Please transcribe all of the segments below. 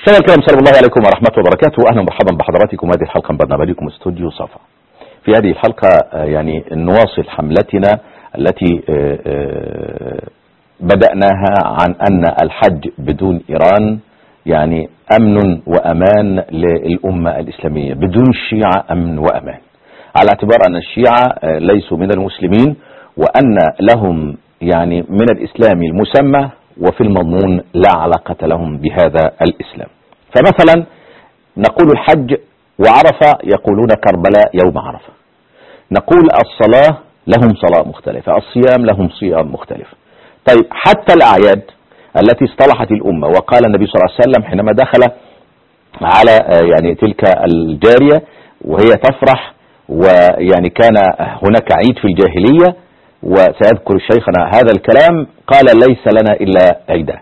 مشاهدينا الكرام سلام الله عليكم ورحمة وبركاته أهلا ومرحبا بحضراتكم هذه الحلقة من برنامجكم استوديو صفا في هذه الحلقة آه، يعني نواصل حملتنا التي آه، آه، بدأناها عن أن الحج بدون إيران يعني أمن وأمان للأمة الإسلامية بدون الشيعة أمن وأمان على اعتبار أن الشيعة ليسوا من المسلمين وأن لهم يعني من الإسلام المسمى وفي المضمون لا علاقة لهم بهذا الإسلام فمثلا نقول الحج وعرفة يقولون كربلاء يوم عرفة نقول الصلاة لهم صلاة مختلفة الصيام لهم صيام مختلف طيب حتى الأعياد التي اصطلحت الأمة وقال النبي صلى الله عليه وسلم حينما دخل على يعني تلك الجارية وهي تفرح ويعني كان هناك عيد في الجاهلية وسيذكر شيخنا هذا الكلام قال ليس لنا إلا عيدان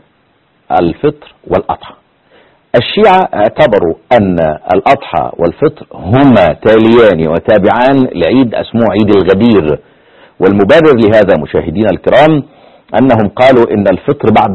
الفطر والأضحى الشيعة اعتبروا أن الأضحى والفطر هما تاليان وتابعان لعيد اسمه عيد الغدير والمبرر لهذا مشاهدينا الكرام أنهم قالوا إن الفطر بعد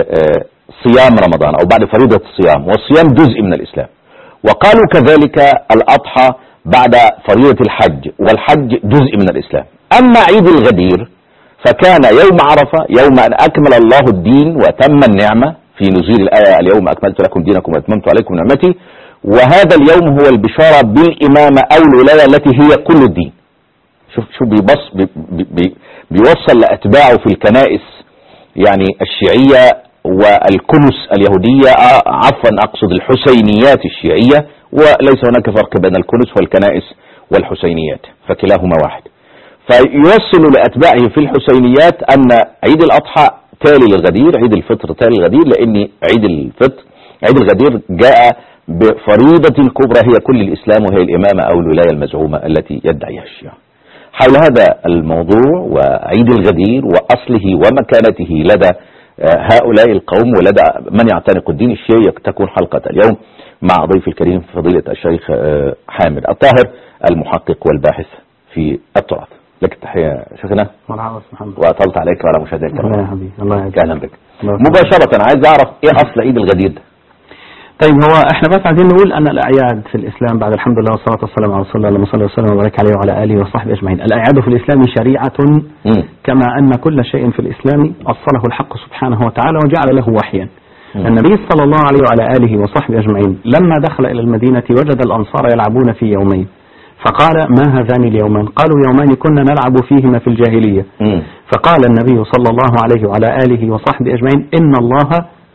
صيام رمضان أو بعد فريضة الصيام والصيام جزء من الإسلام وقالوا كذلك الأضحى بعد فريضة الحج والحج جزء من الإسلام أما عيد الغدير فكان يوم عرفة يوم أن أكمل الله الدين وتم النعمة في نزول الآية اليوم أكملت لكم دينكم وأتممت عليكم نعمتي وهذا اليوم هو البشارة بالإمامة أو الولاية التي هي كل الدين شوف شوف بيبص بي بي بيوصل لأتباعه في الكنائس يعني الشيعية والكنس اليهودية عفوا أقصد الحسينيات الشيعية وليس هناك فرق بين الكنس والكنائس والحسينيات فكلاهما واحد فيوصل لأتباعه في الحسينيات أن عيد الأضحى تالي للغدير عيد الفطر تالي للغدير لأن عيد الفطر عيد الغدير جاء بفريضة كبرى هي كل الإسلام وهي الإمامة أو الولاية المزعومة التي يدعيها الشيعة حول هذا الموضوع وعيد الغدير وأصله ومكانته لدى هؤلاء القوم ولدى من يعتنق الدين الشيعي تكون حلقة اليوم مع ضيف الكريم فضيلة الشيخ حامد الطاهر المحقق والباحث في التراث لك التحية شيخنا مرحبا محمد وأطلت عليك وعلى مشاهدينا الكرام الله يا حبيبي الله يعزك أهلا بك مباشرة عايز أعرف إيه أصل عيد الغدير ده طيب هو احنا بس عايزين نقول ان الاعياد في الاسلام بعد الحمد لله والصلاه والسلام على رسول الله اللهم صل وسلم وبارك عليه وعلى اله وصحبه اجمعين الاعياد في الاسلام شريعه مم. كما ان كل شيء في الاسلام اصله الحق سبحانه وتعالى وجعل له وحيا مم. النبي صلى الله عليه وعلى اله وصحبه اجمعين لما دخل الى المدينه وجد الانصار يلعبون في يومين فقال ما هذان اليومان قالوا يومان كنا نلعب فيهما في الجاهليه مم. فقال النبي صلى الله عليه وعلى آله وصحبه أجمعين إن الله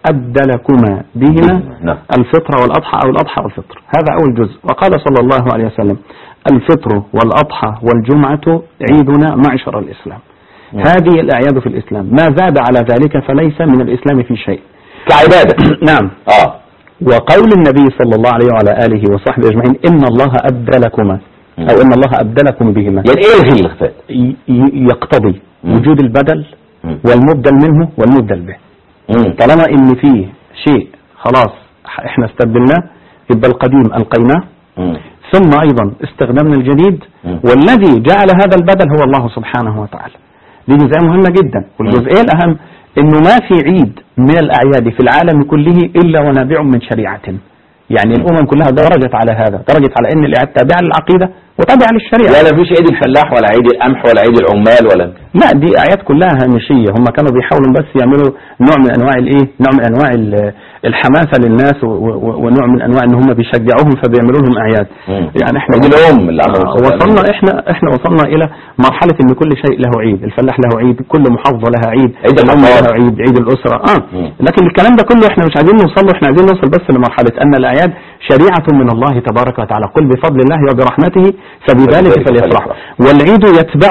أبدلكما بهما نعم. الفطر والأضحى أو الأضحى والفطر هذا أول جزء وقال صلى الله عليه وسلم الفطر والأضحى والجمعة عيدنا معشر الإسلام نعم. هذه الأعياد في الإسلام ما زاد على ذلك فليس من الإسلام في شيء كعبادة نعم آه وقول النبي صلى الله عليه وعلى آله وصحبه أجمعين إن الله أبدلكما أو إن الله أبدلكم بهما يعني إيه الغي اللي اختفت ي- ي- يقتضي مم. وجود البدل مم. والمبدل منه والمبدل به مم. طالما ان فيه شيء خلاص احنا استبدلناه يبقى القديم القيناه مم. ثم ايضا استخدمنا الجديد مم. والذي جعل هذا البدل هو الله سبحانه وتعالى دي جزئيه مهمه جدا والجزئيه الاهم انه ما في عيد من الاعياد في العالم كله الا ونابع من شريعه يعني الامم كلها درجت على هذا درجت على ان الاعياد تابعه للعقيده وتابعه للشريعه لا لا فيش عيد الفلاح ولا عيد القمح ولا عيد العمال ولا لا دي اعياد كلها هامشيه هم كانوا بيحاولوا بس يعملوا نوع من انواع الايه نوع من انواع ال- الحماسه للناس و- و- ونوع من انواع ان هم بيشجعوهم فبيعملوا لهم اعياد مم. يعني احنا عيد الام اللي آه، عملوا وصلنا احنا احنا وصلنا الى مرحله ان كل شيء له عيد الفلاح له عيد كل محافظه لها عيد عيد الام الحصاد. لها عيد عيد الاسره اه مم. لكن الكلام ده كله احنا مش عايزين نوصل له احنا عايزين نوصل بس لمرحله ان الاعياد شريعه من الله تبارك وتعالى قل بفضل الله وبرحمته فبذلك فبذلك فليفرح فليفرح. والعيد يتبع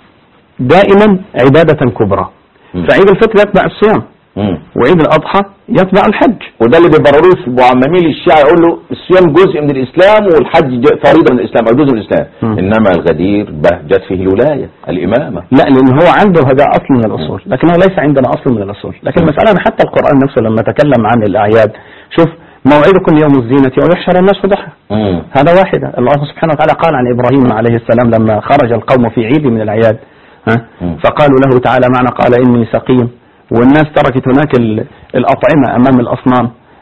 دائما عبادة كبرى مم. فعيد الفطر يتبع الصيام مم. وعيد الأضحى يتبع الحج وده اللي بيبرروه في معممين الشيعة يقول له الصيام جزء من الإسلام والحج ج- فريضة من الإسلام أو جزء من الإسلام مم. إنما الغدير بهجت فيه الولاية الإمامة لا لأن هو عنده هذا أصل من الأصول لكنه ليس عندنا أصل من الأصول لكن مم. المسألة أن حتى القرآن نفسه لما تكلم عن الأعياد شوف موعدكم يوم الزينة ويحشر الناس ضحى مم. هذا واحدة الله سبحانه وتعالى قال عن إبراهيم عليه السلام لما خرج القوم في عيد من الأعياد ها مم. فقالوا له تعالى معنا قال إني سقيم والناس تركت هناك ال- الأطعمة أمام الأصنام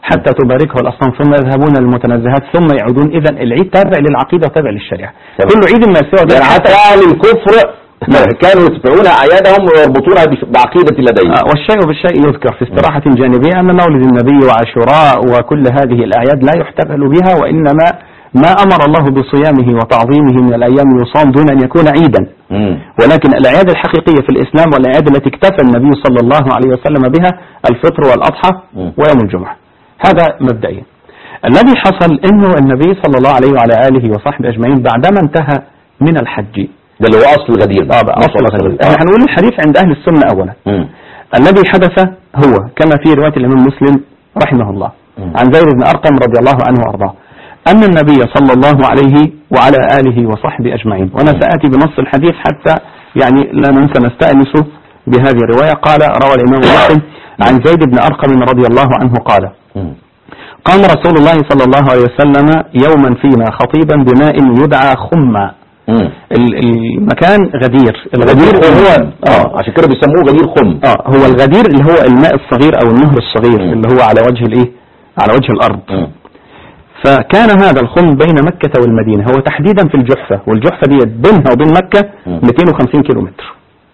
حتى تباركه الأصنام ثم يذهبون للمتنزهات ثم يعودون إذا العيد تابع للعقيدة وتابع للشريعة تمام. كل عيد ما سوى يعني ذلك حتى أهل الكفر كانوا يتبعون أعيادهم ويربطونها بش- بعقيدة لديهم آه، والشيء بالشيء يذكر في استراحة جانبية أن مولد النبي وعاشوراء وكل هذه الأعياد لا يحتفل بها وإنما ما أمر الله بصيامه وتعظيمه من الأيام يصام دون أن يكون عيدا مم. ولكن الأعياد الحقيقية في الإسلام والأعياد التي اكتفى النبي صلى الله عليه وسلم بها الفطر والأضحى مم. ويوم الجمعة هذا مبدئيا الذي حصل أنه النبي صلى الله عليه وعلى آله وصحبه أجمعين بعدما انتهى من الحج ده اللي هو أصل الغدير آه بقى أصل الغدير. احنا هنقول الحديث عند أهل السنة أولا مم. الذي حدث هو كما في رواية الإمام مسلم رحمه الله مم. عن زيد بن أرقم رضي الله عنه وأرضاه أن النبي صلى الله عليه وعلى آله وصحبه أجمعين وأنا سآتي بنص الحديث حتى يعني لا ننسى نستأنس بهذه الرواية قال روى الإمام مسلم عن زيد بن أرقم رضي الله عنه قال مم. قام رسول الله صلى الله عليه وسلم يوما فينا خطيبا بماء يدعى خما مم. ال- المكان غدير غدير الغدير هو اه اه عشان كده بيسموه غدير خم اه هو الغدير اللي هو الماء الصغير او النهر الصغير مم. اللي هو على وجه الايه على وجه الارض مم. فكان هذا الخم بين مكة والمدينة هو تحديدا في الجحفة والجحفة دي بينها وبين مكة مم. 250 كيلو متر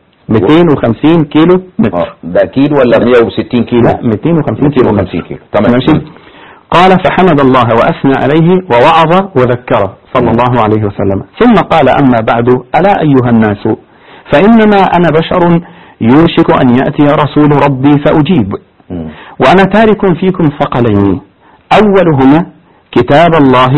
250 كيلو متر اه ده كيلو ولا 160 كيلو لا 250 كيلو 250 كيلو تمام ماشي قال فحمد الله وأثنى عليه ووعظ وذكر صلى الله عليه وسلم ثم قال أما بعد ألا أيها الناس فإنما أنا بشر يوشك أن يأتي رسول ربي فأجيب مم. وأنا تارك فيكم ثقلين أولهما كتاب الله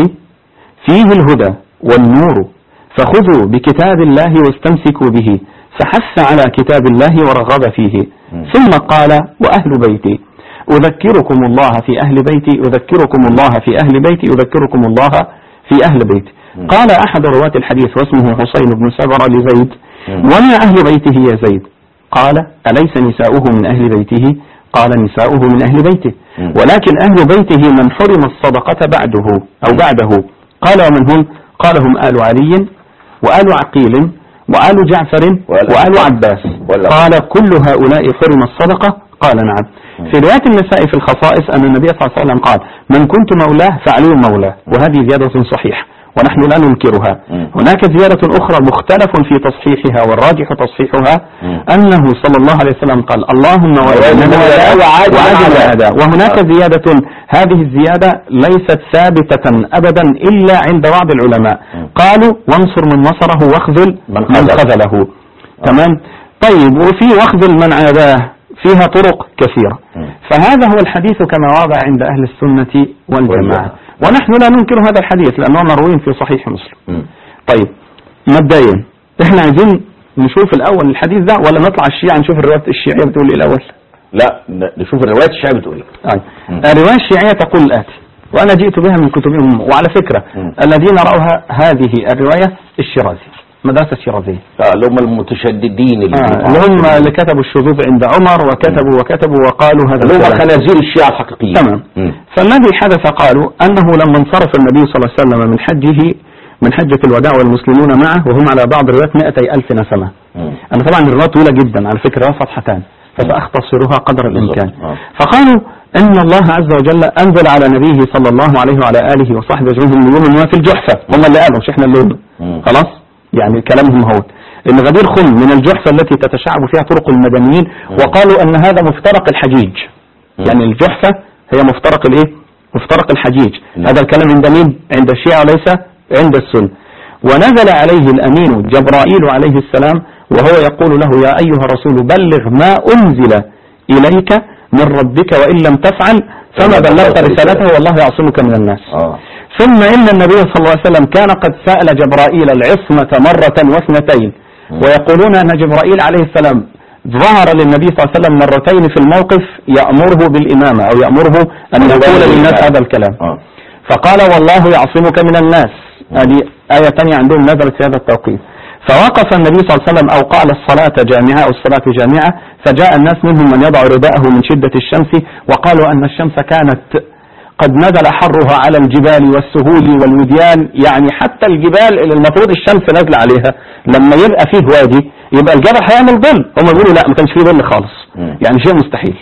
فيه الهدى والنور فخذوا بكتاب الله واستمسكوا به فحث على كتاب الله ورغب فيه مم. ثم قال وأهل بيتي أذكركم الله في أهل بيتي أذكركم الله في أهل بيتي أذكركم الله في أهل بيتي مم. قال أحد رواة الحديث واسمه حسين بن سبر لزيد مم. وما أهل بيته يا زيد قال أليس نساؤه من أهل بيته قال نساؤه من أهل بيته مم. ولكن أهل بيته من حرم الصدقة بعده أو بعده قال ومن هم قال هم آل علي وآل عقيل وآل جعفر وآل وآل عباس. عباس ولا- قال كل هؤلاء حرم الصدقة قال نعم في رواية النساء في الخصائص أن النبي صلى الله عليه وسلم قال من كنت مولاه فعلي مولاه وهذه زيادة صحيحة ونحن لا ننكرها مم. هناك زيادة أخرى مختلف في تصحيحها والراجح تصحيحها مم. أنه صلى الله عليه وسلم قال اللهم وعد وعد من وعد وعاد من وعد عاد. وعد وهناك زيادة هذه الزيادة ليست ثابتة أبدا إلا عند بعض العلماء مم. قالوا وانصر من نصره واخذل من من خذله. خذله تمام طيب وفي واخذل من عاداه فيها طرق كثيرة مم. فهذا هو الحديث كما وضع عند أهل السنة والجماعة والجماعة. ونحن لا ننكر هذا الحديث لأنه مروي في صحيح مسلم مم. طيب مبدئيا احنا عايزين نشوف الأول الحديث ده ولا نطلع الشيعة نشوف الرواية الشيعية بتقول ايه الأول لا ن- نشوف الروايات الشيعية بتقول ايه طيب مم. الرواية الشيعية تقول الآتي وأنا جئت بها من كتبهم وعلى فكرة مم. الذين رأوها هذه الرواية الشيرازي مدرسة الشيرازية آه، اللي هم المتشددين اللي آه، اللي هم اللي كتبوا الشذوذ عند عمر وكتبوا وكتبوا وقالوا هذا اللي هم الكلام. خنازير الشيعة الحقيقيين تمام مم. فالذي حدث قالوا أنه لما انصرف النبي صلى الله عليه وسلم من حجه من حجة الوداع والمسلمون معه وهم على بعض الروايات 200 ألف نسمة مم. أنا طبعا الرواية طويلة جدا على فكرة صفحتان فسأختصرها قدر الإمكان بالضبط. آه. فقالوا إن الله عز وجل أنزل على نبيه صلى الله عليه وعلى آله وصحبه أجمعين يوم ما في الجحفة هم اللي قالوا مش إحنا اللي قلنا مم. خلاص يعني كلامهم هو إن غدير خم من الجحفة التي تتشعب فيها طرق المدنيين وقالوا أن هذا مفترق الحجيج مم. يعني الجحفة هي مفترق الإيه مفترق الحجيج نعم. هذا الكلام عند مين عند الشيعة وليس عند السنة ونزل عليه الأمين جبرائيل عليه السلام وهو يقول له يا أيها الرسول بلغ ما أنزل إليك من ربك وإن لم تفعل فما بلغت رسالته والله يعصمك من الناس اه ثم إن النبي صلى الله عليه وسلم كان قد سأل جبرائيل العصمة مرة واثنتين ويقولون أن جبرائيل عليه السلام ظهر للنبي صلى الله عليه وسلم مرتين في الموقف يأمره بالإمامة أو يأمره أن يقول للناس هذا الكلام اه فقال والله يعصمك من الناس هذه آية تانية عندهم نزلت في هذا التوقيت فوقف النبي صلى الله عليه وسلم أو قال الصلاة جامعة أو الصلاة جامعة فجاء الناس منهم من يضع رداءه من شدة الشمس وقالوا أن الشمس كانت قد نزل حرها على الجبال والسهول والوديان يعني حتى الجبال اللي المفروض الشمس نازله عليها لما يبقى فيه وادي يبقى الجبل هيعمل ظل هم بيقولوا لا ما كانش فيه ظل خالص مم. يعني شيء مستحيل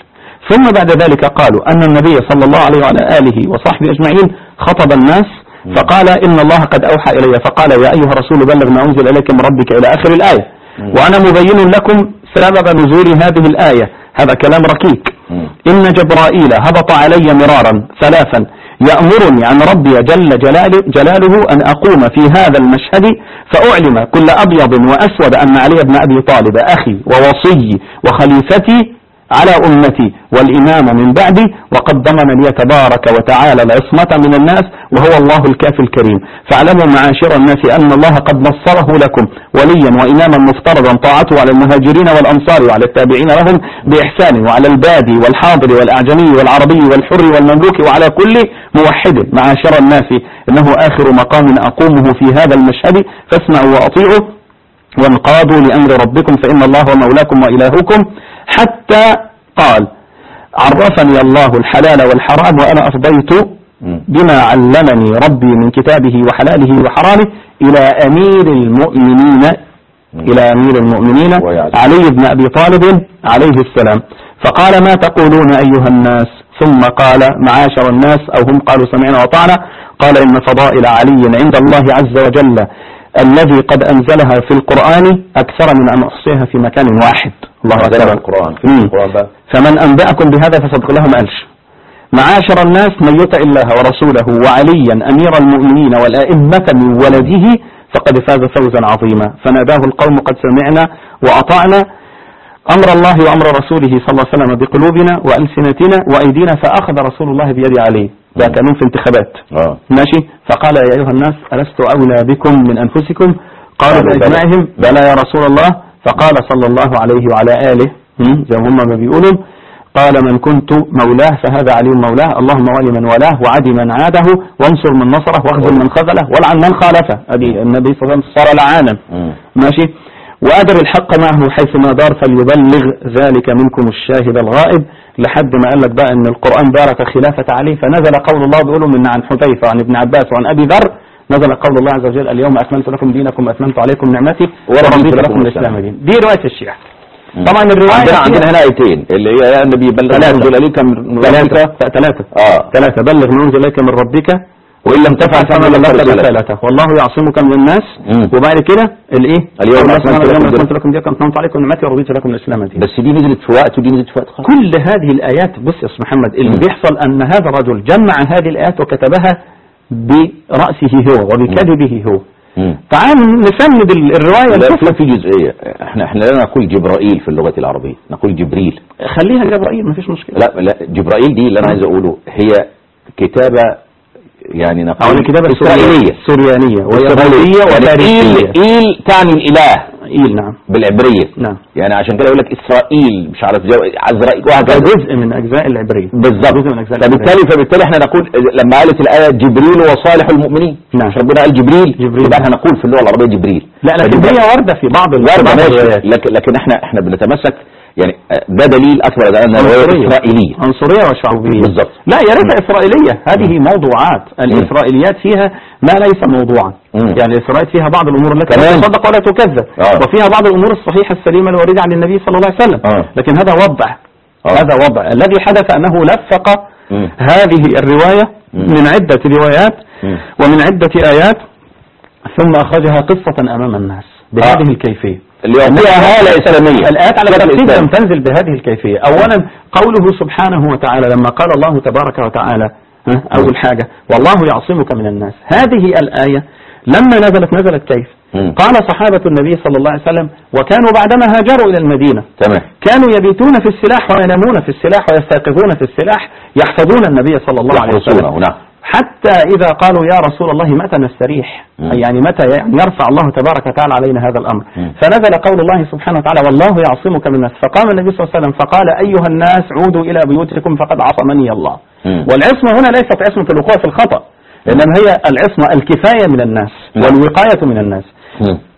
ثم بعد ذلك قالوا أن النبي صلى الله عليه وعلى آله وصحبه أجمعين خطب الناس فقال إن الله قد أوحى إلي فقال يا أيها الرسول بلغ ما أنزل إليك من ربك إلى آخر الآية وأنا مبين لكم سبب نزول هذه الآية هذا كلام ركيك مم. إن جبرائيل هبط علي مرارا ثلاثا يأمرني عن ربي جل جلاله, جلاله أن أقوم في هذا المشهد فأعلم كل أبيض وأسود أن علي بن أبي طالب أخي ووصي وخليفتي على أمتي والإمام من بعدي وقد ضمن لي تبارك وتعالى العصمة من الناس وهو الله الكافي الكريم فاعلموا معاشر الناس أن الله قد نصره لكم وليا وإماما مفترضا طاعته على المهاجرين والأنصار وعلى التابعين لهم بإحسان وعلى البادي والحاضر والأعجمي والعربي والحر والمملوك وعلى كل موحد معاشر الناس إنه آخر مقام أقومه في هذا المشهد فاسمعوا وأطيعوا وانقادوا لأمر ربكم فإن الله ومولاكم وإلهكم حتى قال عرفني الله الحلال والحرام وأنا أفضيت مم. بما علمني ربي من كتابه وحلاله وحرامه إلى أمير المؤمنين إلى أمير المؤمنين ويعلم. علي بن أبي طالب عليه السلام فقال ما تقولون أيها الناس ثم قال معاشر الناس أو هم قالوا سمعنا وطعنا قال إن فضائل علي عند الله عز وجل الذي قد أنزلها في القرآن أكثر من أن أحصيها في مكان واحد الله أنزلها أكبر في القرآن في مم. القرآن بقى فمن أنبأكم بهذا فصدق له ما قالش معاشر الناس من يطع الله ورسوله وعليا أمير المؤمنين والأئمة من ولده فقد فاز فوزا عظيما فناداه القوم قد سمعنا وأطعنا أمر الله وأمر رسوله صلى الله عليه وسلم بقلوبنا وألسنتنا وأيدينا فأخذ رسول الله بيد علي ده كانوا في انتخابات اه ماشي فقال يا أيها الناس ألست أولى بكم من أنفسكم قالوا قالوا بلى. بإجماعهم بلى يا رسول الله فقال صلى الله عليه وعلى آله هم، زي ما هم ما بيقولوا قال من كنت مولاه فهذا علي مولاه اللهم ولي من ولاه وعدي من عاده وانصر من نصره واخذل من خذله والعن من خالفه ادي النبي صلى الله عليه وسلم صار لعانا مم. ماشي وأدر الحق معه حيث ما دار فليبلغ ذلك منكم الشاهد الغائب لحد ما قال لك بقى ان القرآن بارك خلافة عليه فنزل قول الله بيقولوا من عن حذيفة وعن ابن عباس وعن أبي ذر نزل قول الله عز وجل اليوم أكملت لكم دينكم وأتممت عليكم نعمتي ورضيت لكم الإسلام دين دي رواية الشيعة مم. طبعا الرواية عندنا فيها- عندنا هنا آيتين اللي هي يا النبي بلغ ثلاثة. أنزل إليك من من ثلاثة ربك ثلاثة اه ثلاثة بلغ ما أنزل إليك من ربك وإن لم تفعل فما فما بلغت رسالته رسالته والله يعصمك من الناس مم. وبعد كده الايه اليوم الله أكملت سبحانه لكم وتعالى دينكم. أكملت لكم دينكم أتممت عليكم نعمتي ورضيت لكم الإسلام دين بس دي نزلت في وقت ودي نزلت في وقت خاص كل هذه الآيات بص يا أستاذ محمد اللي مم. بيحصل أن هذا الرجل جمع هذه الآيات وكتبها برأسه هو وبكذبه هو مم. تعال نسند ال- الرواية لا الكفر في في جزئية احنا احنا لا نقول جبرائيل في اللغة العربية نقول جبريل خليها جبرائيل مفيش مشكلة لا لا جبرائيل دي اللي انا عايز اقوله هي كتابة يعني أو نقول الكتابة إسرائيلية السوريانية إسرائيلية ويهودية يعني وفارسية إيل إيل تعني الإله إيل نعم بالعبرية نعم يعني عشان كده يقول لك إسرائيل مش عارف جو- عزرائيل ده وهكذا جزء من أجزاء العبرية بالظبط جزء من أجزاء فبالتالي فبالتالي احنا نقول لما قالت الآية جبريل وصالح المؤمنين نعم. مش ربنا قال جبريل جبريل. يبقى احنا نقول في اللغة العربية جبريل لا لكن فدي هي واردة في بعض ال- واردة بعض ماشي الروايات لكن لكن احنا احنا بنتمسك يعني ده دليل اكبر على ان الرواية عنصرية اسرائيليه عنصرية وشعوبية بالظبط. لا يا ريتها إسرائيلية هذه موضوعات الإسرائيليات فيها ما ليس موضوعا مم. يعني الإسرائيليات فيها بعض الأمور التي لا كمان. تصدق ولا تكذب آه. وفيها بعض الأمور الصحيحة السليمة الواردة عن النبي صلى الله عليه وسلم آه. لكن هذا وضع آه. هذا وضع الذي حدث أنه لفق مم. هذه الرواية مم. من عدة روايات مم. ومن عدة آيات ثم أخرجها قصة أمام الناس بهذه آه. الكيفية اللي يعطيها هالة اسلامية الآيات على شكل الترتيب إسلامي. لم تنزل بهذه الكيفية أولا قوله سبحانه وتعالى لما قال الله تبارك وتعالى ها، أول حاجة والله يعصمك من الناس هذه الآية لما نزلت نزلت كيف مم. قال صحابة النبي صلى الله عليه وسلم وكانوا بعدما هاجروا إلى المدينة تمام كانوا يبيتون في السلاح وينامون في السلاح ويستيقظون في السلاح يحفظون النبي صلى الله عليه وسلم يحرسونه نعم حتى إذا قالوا يا رسول الله متى نستريح مم. يعني متى يعني يرفع الله تبارك وتعالى علينا هذا الأمر مم. فنزل قول الله سبحانه وتعالى والله يعصمك من الناس فقام النبي صلى الله عليه وسلم فقال أيها الناس عودوا إلى بيوتكم فقد عصمني الله مم. والعصمة هنا ليست عصمة الوقوع في الخطأ إنما هي العصمة الكفاية من الناس نعم. والوقاية من الناس مم.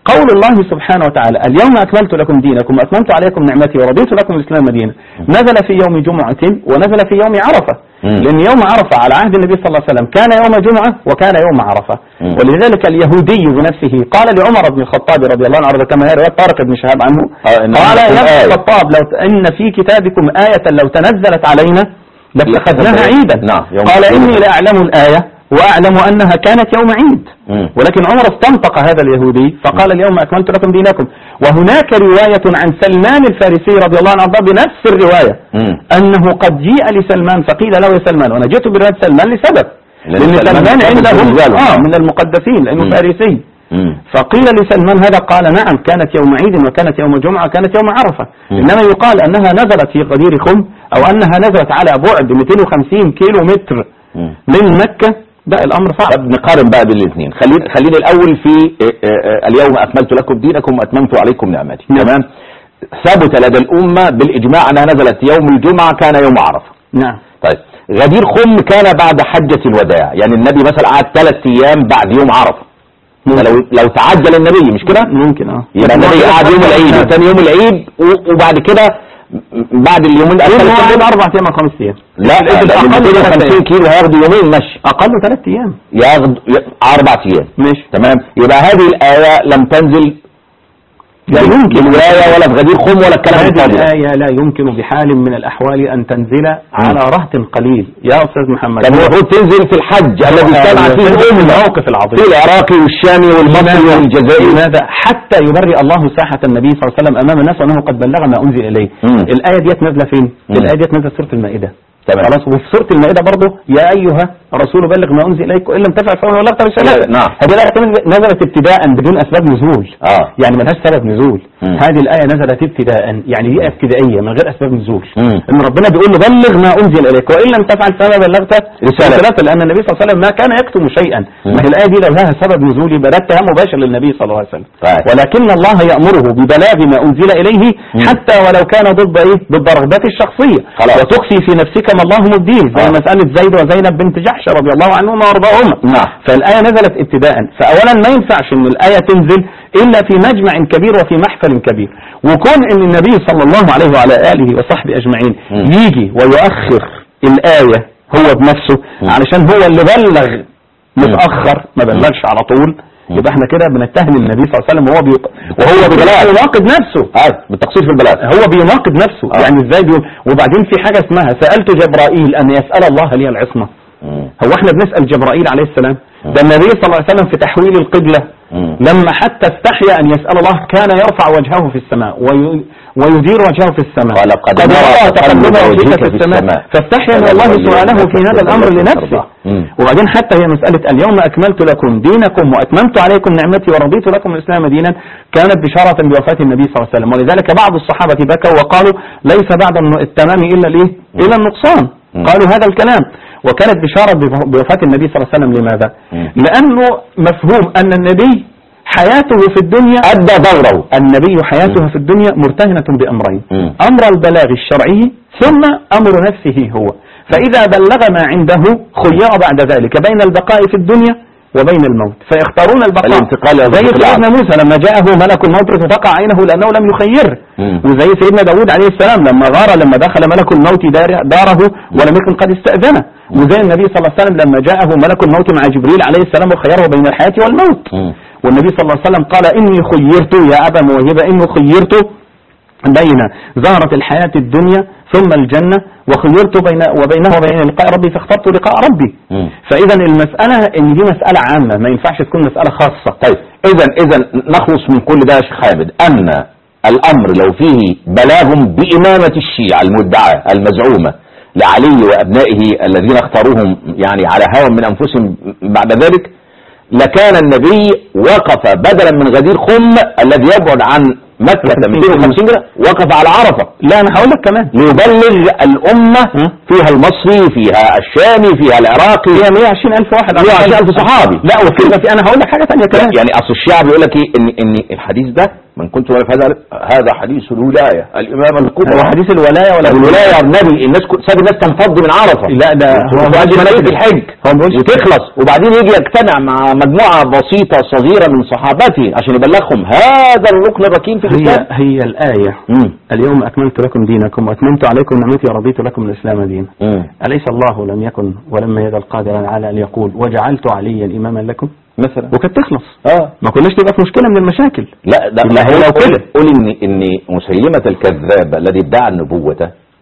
قول الله سبحانه وتعالى اليوم أكملت لكم دينكم وأتممت عليكم نعمتي ورضيت لكم الإسلام دينا نزل في يوم جمعة ونزل في يوم عرفة مم. لأن يوم عرفة على عهد النبي صلى الله عليه وسلم كان يوم جمعة وكان يوم عرفة مم. ولذلك اليهودي بنفسه قال لعمر بن الخطاب رضي الله عنه كما هي رواية طارق بن شهاب عنه آه، إن قال عندكم يا ابن آية. الخطاب لو إن في كتابكم آية لو تنزلت علينا لاتخذناها لاتخذناها- عيدا نعم، يوم قال العيد. إني لأعلم الآية وأعلم أنها كانت يوم عيد مم. ولكن عمر استنطق هذا اليهودي فقال اليوم أكملت لكم دينكم وهناك رواية عن سلمان الفارسي رضي الله عنه وارضاه بنفس الرواية مم. أنه قد جيء لسلمان فقيل له يا سلمان وأنا جئت برواية سلمان لسبب لأن لأن سلمان سلمان مقدس عندهم بالنسبة له. آه من المقدسين لأنه مم. فارسي مم. فقيل لسلمان هذا قال نعم كانت يوم عيد وكانت يوم جمعة كانت يوم عرفة مم. إنما يقال أنها نزلت في غدير خم أو أنها نزلت على بعد 250 كيلو متر مم. من مكة ده الأمر صعب طب نقارن بقى بين الاثنين خلينا خلينا الاول في آه، آه، اليوم اكملت لكم دينكم واتممت عليكم نعمتي نعم. تمام ثبت لدى الامه بالاجماع انها نزلت يوم الجمعه كان يوم عرفه نعم طيب غدير خم كان بعد حجه الوداع يعني النبي مثلا قعد ثلاث ايام بعد يوم عرفه لو لو تعجل النبي مش كده ممكن اه يبقى النبي قعد يوم العيد وثاني يوم العيد و- وبعد كده م- بعد اليومين يوم الثلاث واحد أيام- أربع أيام أو خمس أيام لا الإبل لا، أقل ثلاث 250 أيام. كيلو هياخدوا يومين مشي أقل ثلاث أيام ياخد ي- اربع ايام ماشي تمام يبقى هذه الآية لم تنزل لا يمكن الولاية ولا في غدير خم ولا الكلام هذه الفاضي ده. الآية لا يمكن بحال من الأحوال أن تنزل على رهط قليل يا أستاذ محمد كان المفروض تنزل في الحج الذي اجتمع فيه في الأمة الموقف العظيم في العراقي والشامي والمصري والجزائري لماذا حتى يبرئ الله ساحة النبي صلى الله عليه وسلم أمام الناس وأنه قد بلغ ما أنزل إليه مم. الآية ديت نازلة فين؟ مم. الآية ديت نازلة في سورة المائدة تمام. خلاص وفي سورة المائدة برضه يا أيها رسول بلغ ما أنزل إليك وإن لم تفعل فما بلغت رسالته نعم. هذه الآية نزلت ابتداء بدون أسباب نزول اه يعني ملهاش سبب نزول مم. هذه الآية نزلت ابتداء يعني دي ابتدائية من غير أسباب نزول مم. إن ربنا بيقول له بلغ ما أنزل إليك وإن لم تفعل فما بلغت رسالة. رسالته لأن النبي صلى الله عليه وسلم ما كان يكتم شيئا مم. ما هي الآية دي لو لها سبب نزول يبقى ده اتهام مباشر للنبي صلى الله عليه وسلم طيب. ولكن الله يأمره ببلاغ ما أنزل إليه مم. حتى ولو كان ضد إيه ضد رغبته الشخصية خلاص. وتخفي في نفسك ما الله مبديه زي آه. مسألة زيد وزينب بنت جحش رضي الله عنهما وارضاهما نعم. فالآية نزلت ابتداء فأولا ما ينفعش أن الآية تنزل إلا في مجمع كبير وفي محفل كبير وكون أن النبي صلى الله عليه وعلى آله وصحبه أجمعين مم. يجي ويؤخر الآية هو بنفسه مم. علشان هو اللي بلغ متأخر ما بلغش على طول مم. يبقى احنا كده بنتهم النبي صلى الله عليه وسلم وهو بيق... وهو ببلاغ. بيناقض نفسه اه بالتقصير في البلاد هو بيناقض نفسه آه. يعني ازاي بيقول وبعدين في حاجة اسمها سألت جبرائيل أن يسأل الله لي العصمة مم. هو احنا بنسأل جبرائيل عليه السلام ده النبي صلى الله عليه وسلم في تحويل القبلة مم. لما حتى استحيا أن يسأل الله كان يرفع وجهه في السماء وي- ويدير وجهه في السماء قال قد قد نرى رأى تقلب تقلب وجهك وجهك في في السماء السماء. فاستحيا من الله سبحانه في هذا الأمر لنفسه مم. وبعدين حتى هي مسألة اليوم أكملت لكم دينكم وأتممت عليكم نعمتي ورضيت لكم الإسلام دينا كانت بشارة بوفاة النبي صلى الله عليه وسلم ولذلك بعض الصحابة بكوا وقالوا ليس بعد الن- التمام إلا الإيه؟ إلا النقصان مم. قالوا هذا الكلام وكانت بشارة بف- بوفاة النبي صلى الله عليه وسلم لماذا؟ مم. لأنه مفهوم أن النبي حياته في الدنيا أدى دوره النبي حياته في الدنيا مرتهنة بأمرين مم. أمر البلاغ الشرعي ثم أمر نفسه هو فإذا بلغ ما عنده خير بعد ذلك بين البقاء في الدنيا وبين الموت فيختارون البقاء الانتقال إلى زي الرفيق سيدنا موسى لما جاءه ملك الموت فتقع عينه لأنه لم يخيره مم. وزي سيدنا داود عليه السلام لما غار لما دخل ملك الموت دار- داره ولم يكن قد استأذنه وزي النبي صلى الله عليه وسلم لما جاءه ملك الموت مع جبريل عليه السلام وخيره بين الحياة والموت مم. والنبي صلى الله عليه وسلم قال إني خيرت يا أبا موهبة إني خيرت بين زهرة الحياة الدنيا ثم الجنة وخيرت بين وبينه وبين لقاء ربي فاخترت لقاء ربي مم. فإذا المسألة إن دي مسألة عامة ما ينفعش تكون مسألة خاصة طيب اذا اذا نخلص من كل ده يا شيخ حامد ان الامر لو فيه بلاغ بامامه الشيعه المدعاه المزعومه لعلي وابنائه الذين اختاروهم يعني على هوى من انفسهم بعد ذلك لكان النبي وقف بدلا من غدير خم الذي يبعد عن مكة 250 كيلو وقف على عرفة لا أنا هقول لك كمان ليبلغ الأمة م? فيها المصري فيها الشامي فيها العراقي هي 120 ألف واحد 120 ألف صحابي لا وفي في أنا هقول لك حاجة ثانية كمان يعني اصل الشعب بيقول لك ايه ان ان الحديث ده من كنت هذا هذا حديث الولايه الامام الكبرى هو حديث الولايه ولا الولايه يا النبي الناس كل- ساب الناس تنفض من عرفه لا ده هو وتؤدي مناسك الحج هو بيقولش وتخلص وبعدين يجي يجتمع مع مجموعه بسيطه صغيره من صحابته عشان يبلغهم هذا الركن الركين في هي الاسلام هي الايه مم. اليوم اكملت لكم دينكم واتممت عليكم نعمتي ورضيت لكم الاسلام دينا مم. اليس الله لم يكن ولم يزل قادرا على ان يقول وجعلت عليا اماما لكم مثلا وكانت تخلص اه ما كناش تبقى في مشكله من المشاكل لا ده لا، هو لو كده. قول ان ان مسيلمه الكذاب الذي ادعى النبوه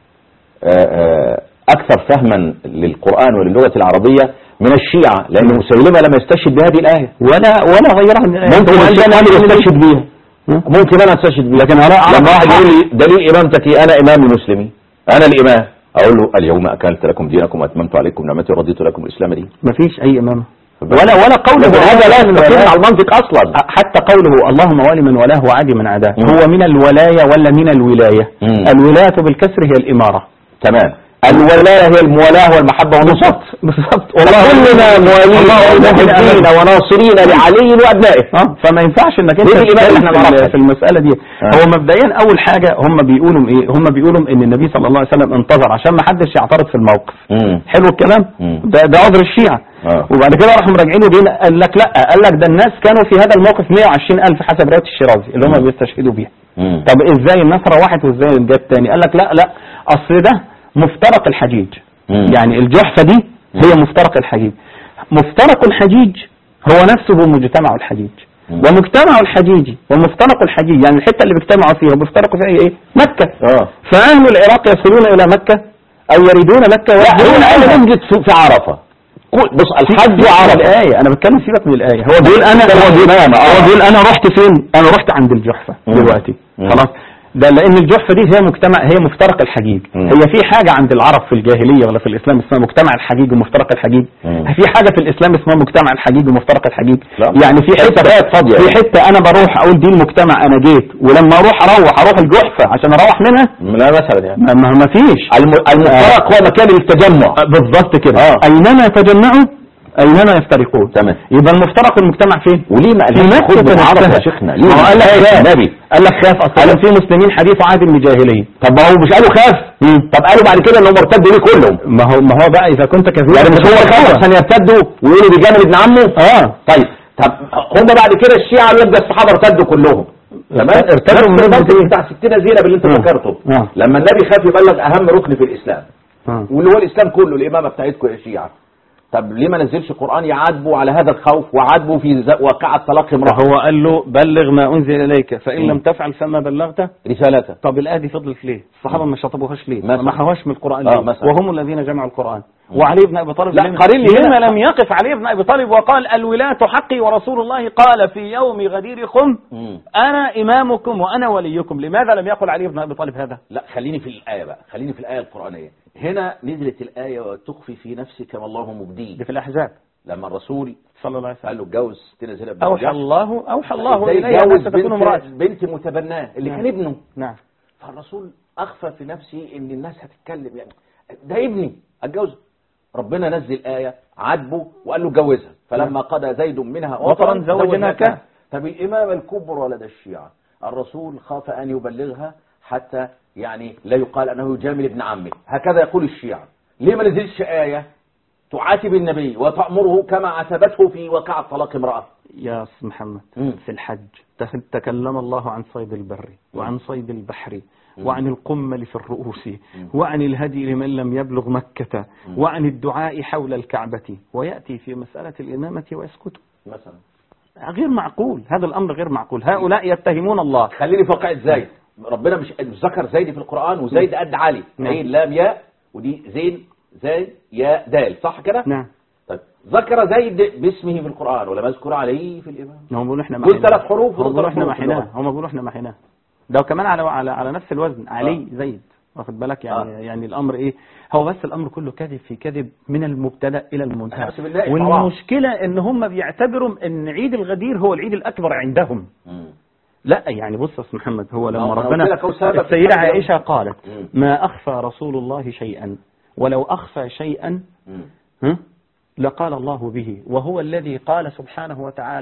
آه، آه، اكثر فهما للقران وللغه العربيه من الشيعه لان مسيلمه لم يستشهد بهذه الايه ولا ولا غيرها من الآيات. ممكن هو الشيعه عندنا اللي يستشهد بيها ها؟ ممكن انا استشهد بيها لكن أنا أعرف لما واحد أصحاب- يقول لي دليل امامتي انا امام المسلمين انا الامام اقول له اليوم اكلت لكم دينكم واتممت عليكم نعمتي ورضيت لكم الاسلام دين ما فيش اي امامه ولا ولا قوله لكن هذا لا يستقيم ولا- على المنطق اصلا حتى قوله اللهم والي من ولاه وعادي من عداه مم. هو من الولايه ولا من الولايه مم. الولايه بالكسر هي الاماره تمام الولايه هي الموالاه والمحبه والنصره بالظبط كلنا موالين ومحبين وناصرين لعلي وابنائه اه فما ينفعش انك انت دي الإيمان اللي احنا تتكلم في- نعرفها. في المساله دي آه. هو مبدئيا اول حاجه هم بيقولوا ايه هم بيقولوا ان النبي صلى الله عليه وسلم انتظر عشان ما حدش يعترض في الموقف مم. حلو الكلام مم. ده ده عذر الشيعة آه. وبعد كده راحوا مراجعين ودين قال لك لا قال لك ده الناس كانوا في هذا الموقف 120 ألف حسب رواية الشيرازي اللي هم مم. بيستشهدوا بيها مم. طب ازاي الناس روحت وازاي جت تاني قال لك لا لا اصل ده مفترق الحجيج مم. يعني الجحفة دي هي مفترق الحجيج مفترق الحجيج هو نفسه مجتمع الحجيج مم. ومجتمع الحجيج ومفترق الحجيج يعني الحتة اللي بيجتمعوا فيها وبيفترقوا فيها ايه مكة اه فأهل العراق يصلون إلى مكة أو يريدون مكة لا هو ويريدون انا عنها. نسجد في في عرفه كل- بص الحج سيبك من وعرفه الآية أنا بتكلم سيبك من الآية هو بيقول أنا ده هو هو بيقول الإمامة، آه. هو بيقول أنا رحت فين؟ أنا رحت عند الجحفة مم. دلوقتي مم. خلاص ده لأن الجحفة دي هي مجتمع هي مفترق الحجيج مم. هي في حاجة عند العرب في الجاهلية ولا في الإسلام اسمها مجتمع الحجيج ومفترق الحجيج مم. في حاجة في الإسلام اسمها مجتمع الحجيج ومفترق الحجيج لا. يعني في حتة فلسفات فاضية. في حتة أنا بروح أقول دي المجتمع أنا جيت ولما أروح أروح أروح الجحفة عشان أروح منها لا مثلا يعني ما, ما ما فيش الم- المفترق هو مكان التجمع آه، بالظبط كده آه. اينما تجمعوا اينما يفترقون تمام يبقى المفترق المجتمع فين وليه ما في قالش مكة خد بالعرفه نفسها. يا شيخنا ما ليه هو قال لك آية خاف النبي قال لك خاف اصلا كان في مسلمين حديث عهد بجاهليه طب ما هو مش قالوا خاف طب قالوا بعد كده انهم ارتدوا ليه كلهم ما هو ما هو بقى اذا كنت كذوب يعني مش هو خاف عشان يرتدوا ويقولوا دي جامل ابن عمه اه طيب طب هم بعد كده الشيعة قالوا لك ده الصحابة ارتدوا كلهم تمام ارتدوا من نفس نسبة الموقف ايه؟ بتاع ستنا زينب اللي انت آه. ذكرته آه. لما النبي خاف يبلغ اهم ركن في الاسلام آه. واللي هو الاسلام كله الامامه بتاعتكم يا شيعة طب ليه ما نزلش قران يعاتبوا على هذا الخوف وعاتبوا في ز- واقعة طلاق امرأة هو قال له بلغ ما انزل اليك فان مم. لم تفعل فما بلغت رسالته طب الايه دي فضلت ليه الصحابه ما شطبوهاش ليه مثلا. ما محوهاش من القران آه، ليه مثلا. وهم الذين جمعوا القران وعلي بن ابي طالب لا، لما- قارن لي لما هنا. لم يقف علي بن ابي طالب وقال الولاة حقي ورسول الله قال في يوم غدير خم مم. انا امامكم وانا وليكم لماذا لم يقل علي بن ابي طالب هذا لا خليني في الآية بقى خليني في الآية القرآنية هنا نزلت الآية وتخفي في نفسك ما الله مبديه دي في الاحزاب لما الرسول صلى الله عليه قال وسلم له اتجوز ستنا زينب بنت اوحى جحش. الله اوحى الله ازاي اليه يتجوز ان ستكون امراه بنت, بنت متبناه اللي نعم. كان ابنه نعم فالرسول اخفى في نفسه ان الناس هتتكلم يعني ده ابني اتجوزه ربنا نزل آية عاتبه وقال له اتجوزها فلما قضى زيد منها وطرا وطرا زوجناكها. طب الإمامة الكبرى لدى الشيعة الرسول خاف أن يبلغها حتى يعني لا يقال أنه يجامل ابن عمه هكذا يقول الشيعة ليه ما نزلش آية تعاتب النبي وتأمره كما عاتبته في وقع طلاق امرأة يا أستاذ محمد مم. في الحج تخ- تكلم الله عن صيد البر وعن صيد البحر وعن القمل في الرؤوس وعن الهدي لمن لم يبلغ مكة وعن الدعاء حول الكعبة ويأتي في مسألة الإمامة ويسكت مثلا غير معقول هذا الأمر غير معقول هؤلاء يتهمون الله خليني في واقعة زيد ربنا مش مش ذكر زيد في القرآن وزيد قد علي نعم. عين لام ياء ودي زين زيد ياء دال صح كده؟ نعم طيب ذكر زيد باسمه في القرآن ولم يذكر عليه في الإمام هم بيقولوا احنا دول محيناه. ثلاث حروف هم ودول بيقولوا ثلاث احنا حروف في محيناه اللغة. هم بيقولوا احنا محيناه ده كمان على على على نفس الوزن علي زيد واخد بالك يعني آه. يعني الامر ايه هو بس الامر كله كذب في كذب من المبتدا الى المنتهى بس بنلاقي في بعض. والمشكله ان هم بيعتبروا ان عيد الغدير هو العيد الاكبر عندهم مم. لا يعني بص يا أستاذ محمد هو ما لما هو أنا ربنا قلت لك هو سبب السيدة الحج. عائشة قالت مم. ما أخفى رسول الله شيئا ولو أخفى شيئا مم. ها؟ لقال الله به وهو الذي قال سبحانه وتعالى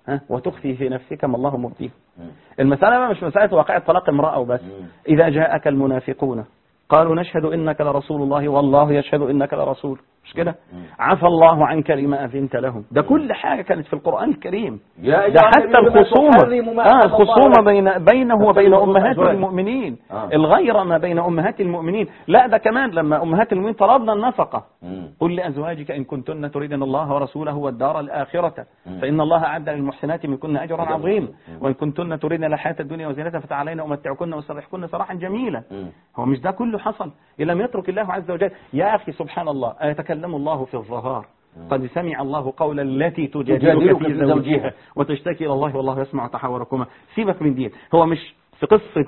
ها وتخفي في نفسك ما الله مبديه مم. المسألة بقى مش مسألة واقع طلاق امرأة وبس مم. إذا جاءك المنافقون قالوا نشهد إنك لرسول الله والله يشهد إنك لرسول مش كده مم. عفى الله عنك لما أذنت لهم ده كل حاجة كانت في القرآن الكريم يا ده أيها حتى النبي لما الخصومة تحرم ما آه أحل الله الخصومة لك. بين بينه وبين أحل الله أمهات أزواجه. المؤمنين آه. الغيرة ما بين أمهات المؤمنين لا ده كمان لما أمهات المؤمنين طلبنا النفقة مم. قل لأزواجك إن كنتن تريدن الله ورسوله والدار الآخرة مم. فإن الله أعد للمحسنات منكن أجرا أجراً عظيما عظيما. وإن كنتن تريدن الحياة الدنيا وزينتها فتعالين أمتعكن وأسرحكن سراحا جميلا مم. هو مش ده كله حصل إن لم يترك الله عز وجل يا أخي سبحان الله أيتكلم الله في الظهار قد سمع الله قول التي تجادلك تجادلك في في زوجها. زوجها وتشتكي إلى الله والله يسمع تحاوركما سيبك من دين هو مش في قصة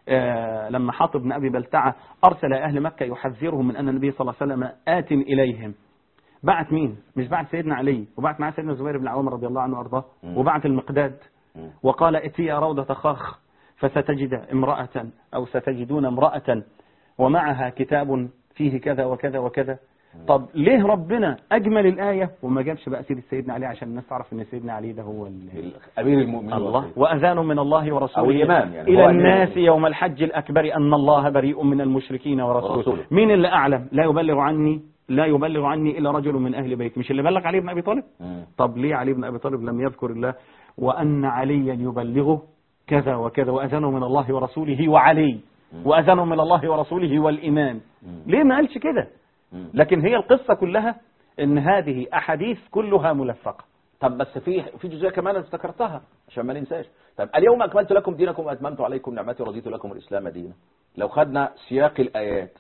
آه لما حاطب بن أبي بلتعة أرسل أهل مكة يحذرهم من أن النبي صلى الله عليه وسلم آت إليهم بعت مين مش بعت سيدنا علي وبعت معاه سيدنا زبير بن العوام رضي الله عنه وارضاه مم. وبعت المقداد مم. وقال اتيا روضة خاخ فستجد امرأة أو ستجدون امرأة ومعها كتاب فيه كذا وكذا وكذا طب ليه ربنا أجمل الآية وما جابش بقى سيرة سيدنا علي عشان الناس تعرف أن سيدنا علي ده هو ال- أمير المؤمنين الله والسيد. وأذان من الله ورسوله أو الإمام يعني. هو إلى أمير الناس المؤمنين. يوم الحج الأكبر أن الله بريء من المشركين ورسوله ورسوله. مين اللي أعلم لا يبلغ عني لا يبلغ عني إلا رجل من أهل بيتي مش اللي بلغ علي بن أبي طالب مم. طب ليه علي بن أبي طالب لم يذكر الله وأن عليا يبلغه كذا وكذا وأذانه من الله ورسوله وعلي وأذانه من الله ورسوله والإمام ليه ما قالش كده مم. لكن هي القصة كلها ان هذه أحاديث كلها ملفقة طب بس في في جزئيه كمان أنا افتكرتها عشان ما ننساش طب اليوم اكملت لكم دينكم واتممت عليكم نعمتي ورضيت لكم الاسلام دينا لو خدنا سياق الايات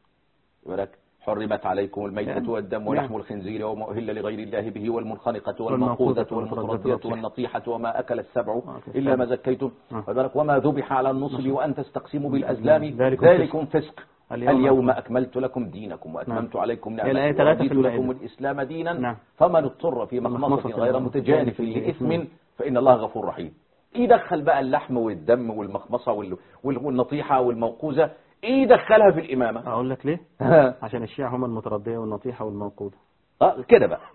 يقول لك حرمت عليكم الميتة نعم. والدم ولحم نعم. الخنزير وما أهل لغير الله به والمنخنقة والموقوذة والموقوذة والمتردية والمتردية والنطيحة وما أكل السبع أكل إلا ما السبع. زكيتم آه. وذلك وما ذبح على النصب وأن تستقسموا بالأزلام ذلكم ذلكم فسق اليوم اليوم أكملت لكم دينكم وأتممت عليكم الآية نعمتي ثلاثة في ورضيت لكم المائدة. الإسلام دينا نعم. فمن اضطر في مخمصة مخمصة غير غير متجانف متجانف لإثم لإثم. فإن الله غفور رحيم إيه دخل بقى اللحم والدم والمخمصة وال- وال- والنطيحة والموقوذة إيه دخلها في الإمامة أقول لك ليه عشان الشيعة هم المتردية والنطيحة والموقوذة اه كده بقى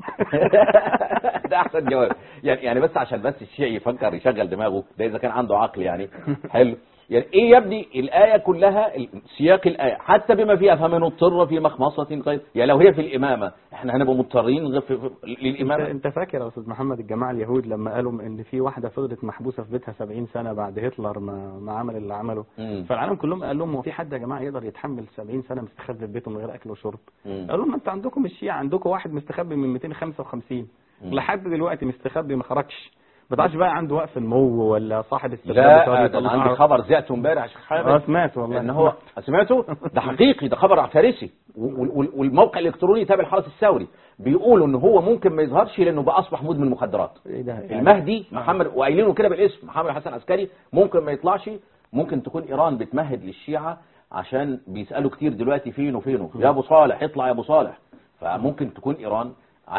ده احسن جواب يعني يعني بس عشان بس الشيعي يفكر يشغل دماغه ده اذا كان عنده عقل يعني حلو يعني ايه يا ابني الايه كلها ال- سياق الايه حتى بما فيها فمن اضطر في مخمصه غير يعني لو هي في الامامه احنا هنبقى مضطرين غ- في- في- انت, للامامه انت فاكر يا استاذ محمد الجماعه اليهود لما قالوا ان في واحده فضلت محبوسه في بيتها 70 سنه بعد هتلر ما, ما عمل اللي عمله مم. فالعالم كلهم قال لهم هو في حد يا جماعه يقدر يتحمل 70 سنه مستخبي في بيته من غير اكل وشرب مم. قالوا لهم انتوا عندكم الشيعة عندكم واحد مستخبي من 255 مم. لحد دلوقتي مستخبي ما خرجش ما تعرفش بقى عنده وقف النمو ولا صاحب استخباب لا بتاع ده انا يطلع- عندي خبر زعته امبارح يا شيخ اه حامد سمعت والله ان هو سمعته ده حقيقي ده خبر فارسي وال- وال- والموقع الالكتروني تابع الحرس الثوري بيقولوا ان هو ممكن ما يظهرش لانه بقى اصبح مدمن مخدرات ايه ده يعني؟ المهدي محمد وقايلينه كده بالاسم محمد حسن عسكري ممكن ما يطلعش ممكن تكون ايران بتمهد للشيعة عشان بيسالوا كتير دلوقتي فينه فينه يا ابو صالح اطلع يا ابو صالح فممكن تكون ايران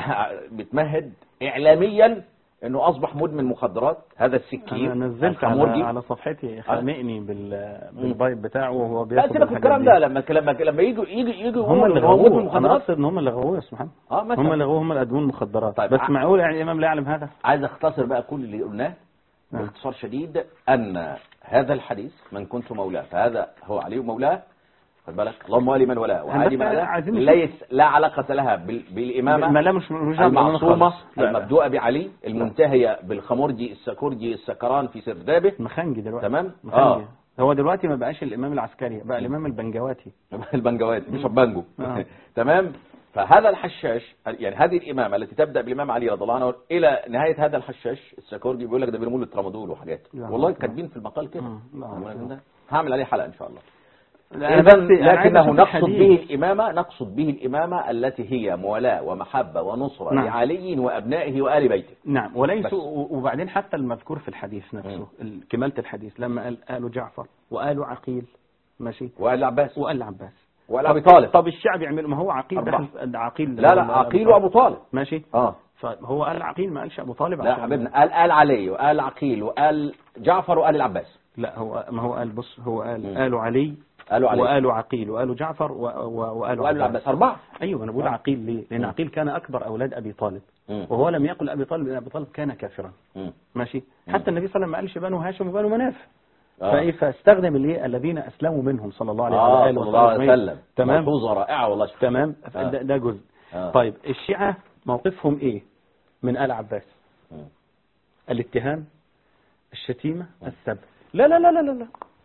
بتمهد اعلاميا انه اصبح مدمن مخدرات هذا السكين انا نزلت الخمورجي. على, على صفحتي خانقني بال بالبايب بتاعه وهو لا بياخد سيبك من الحاجات الكلام دي. ده لما لما لما يجوا يجوا يجوا هم اللي يقولوا إن هو مدمن غووه انا مخدرات اقصد ان هم اللي غووه يا اسمح اه مثلا هم اللي غووه هم اللي قدموا المخدرات طيب، بس ع- معقول يعني الامام لا يعلم هذا عايز اختصر بقى كل اللي قلناه نعم. باختصار شديد ان هذا الحديث من كنت مولاه فهذا هو علي مولاه خد بالك اللهم ولي من ولاه وعادي بس من ولاه عايزين نشوف. ليس لا علاقة لها بال- بالإمامة ما لا مش مش دعوة بالإمامة المعصومة خالص. لا، لا. المبدوءة بعلي المنتهية بالخمرجي السكرجي السكران في سردابه مخنجي دلوقتي تمام؟ مخنجي. آه. هو دلوقتي ما بقاش الامام العسكري بقى الامام البنجواتي البنجوات مش بانجو آه. تمام فهذا الحشاش يعني هذه الإمامة التي تبدأ بالإمام علي رضي الله عنه إلى نهاية هذا الحشاش السكرجي بيقول لك ده بيرموا له الترامادول وحاجات لا. والله كاتبين في المقال كده مم. لا. هعمل عليه حلقة إن شاء الله أنا إذا بس- أنا عايز لكنه أشوف نقصد الحديث. به الإمامة نقصد به الإمامة التي هي موالاة ومحبة ونصرة نعم. لعلي وأبنائه وآل بيته نعم وليسوا بس. و- وبعدين حتى المذكور في الحديث نفسه ال- كمالة الحديث لما قال آل جعفر وآل عقيل ماشي وآل العباس وآل العباس وآل أبي طالب طب الشعب يعمل ما هو عقيل أربعة. دخل عقيل لا لا عقيل وأبو طالب ماشي اه فهو قال عقيل ما قالش ابو طالب لا عشان- حبيبنا قال آل علي وآل عقيل وآل جعفر وآل العباس لا هو ما هو قال بص هو قال مم. آل علي قالوا عليه وآل عقيل وآل جعفر و... و... وآل وقالوا العباس أربعة أيوه أنا بقول آه. عقيل ليه؟ لأن مم. عقيل كان أكبر أولاد أبي طالب مم. وهو لم يقل أبي طالب لأن أبي طالب كان كافرا مم. ماشي مم. حتى النبي صلى الله عليه وسلم ما قالش بنو هاشم وبنو مناف آه. فإيه فاستخدم اللي الذين أسلموا منهم صلى الله عليه آه وآله صلى الله عليه وسلم وسلم تمام ملحوظة رائعة والله شكرا. تمام آه. ده, ده جزء آه. طيب الشيعة موقفهم إيه من آل عباس مم. الاتهام الشتيمة السب لا لا لا لا لا لا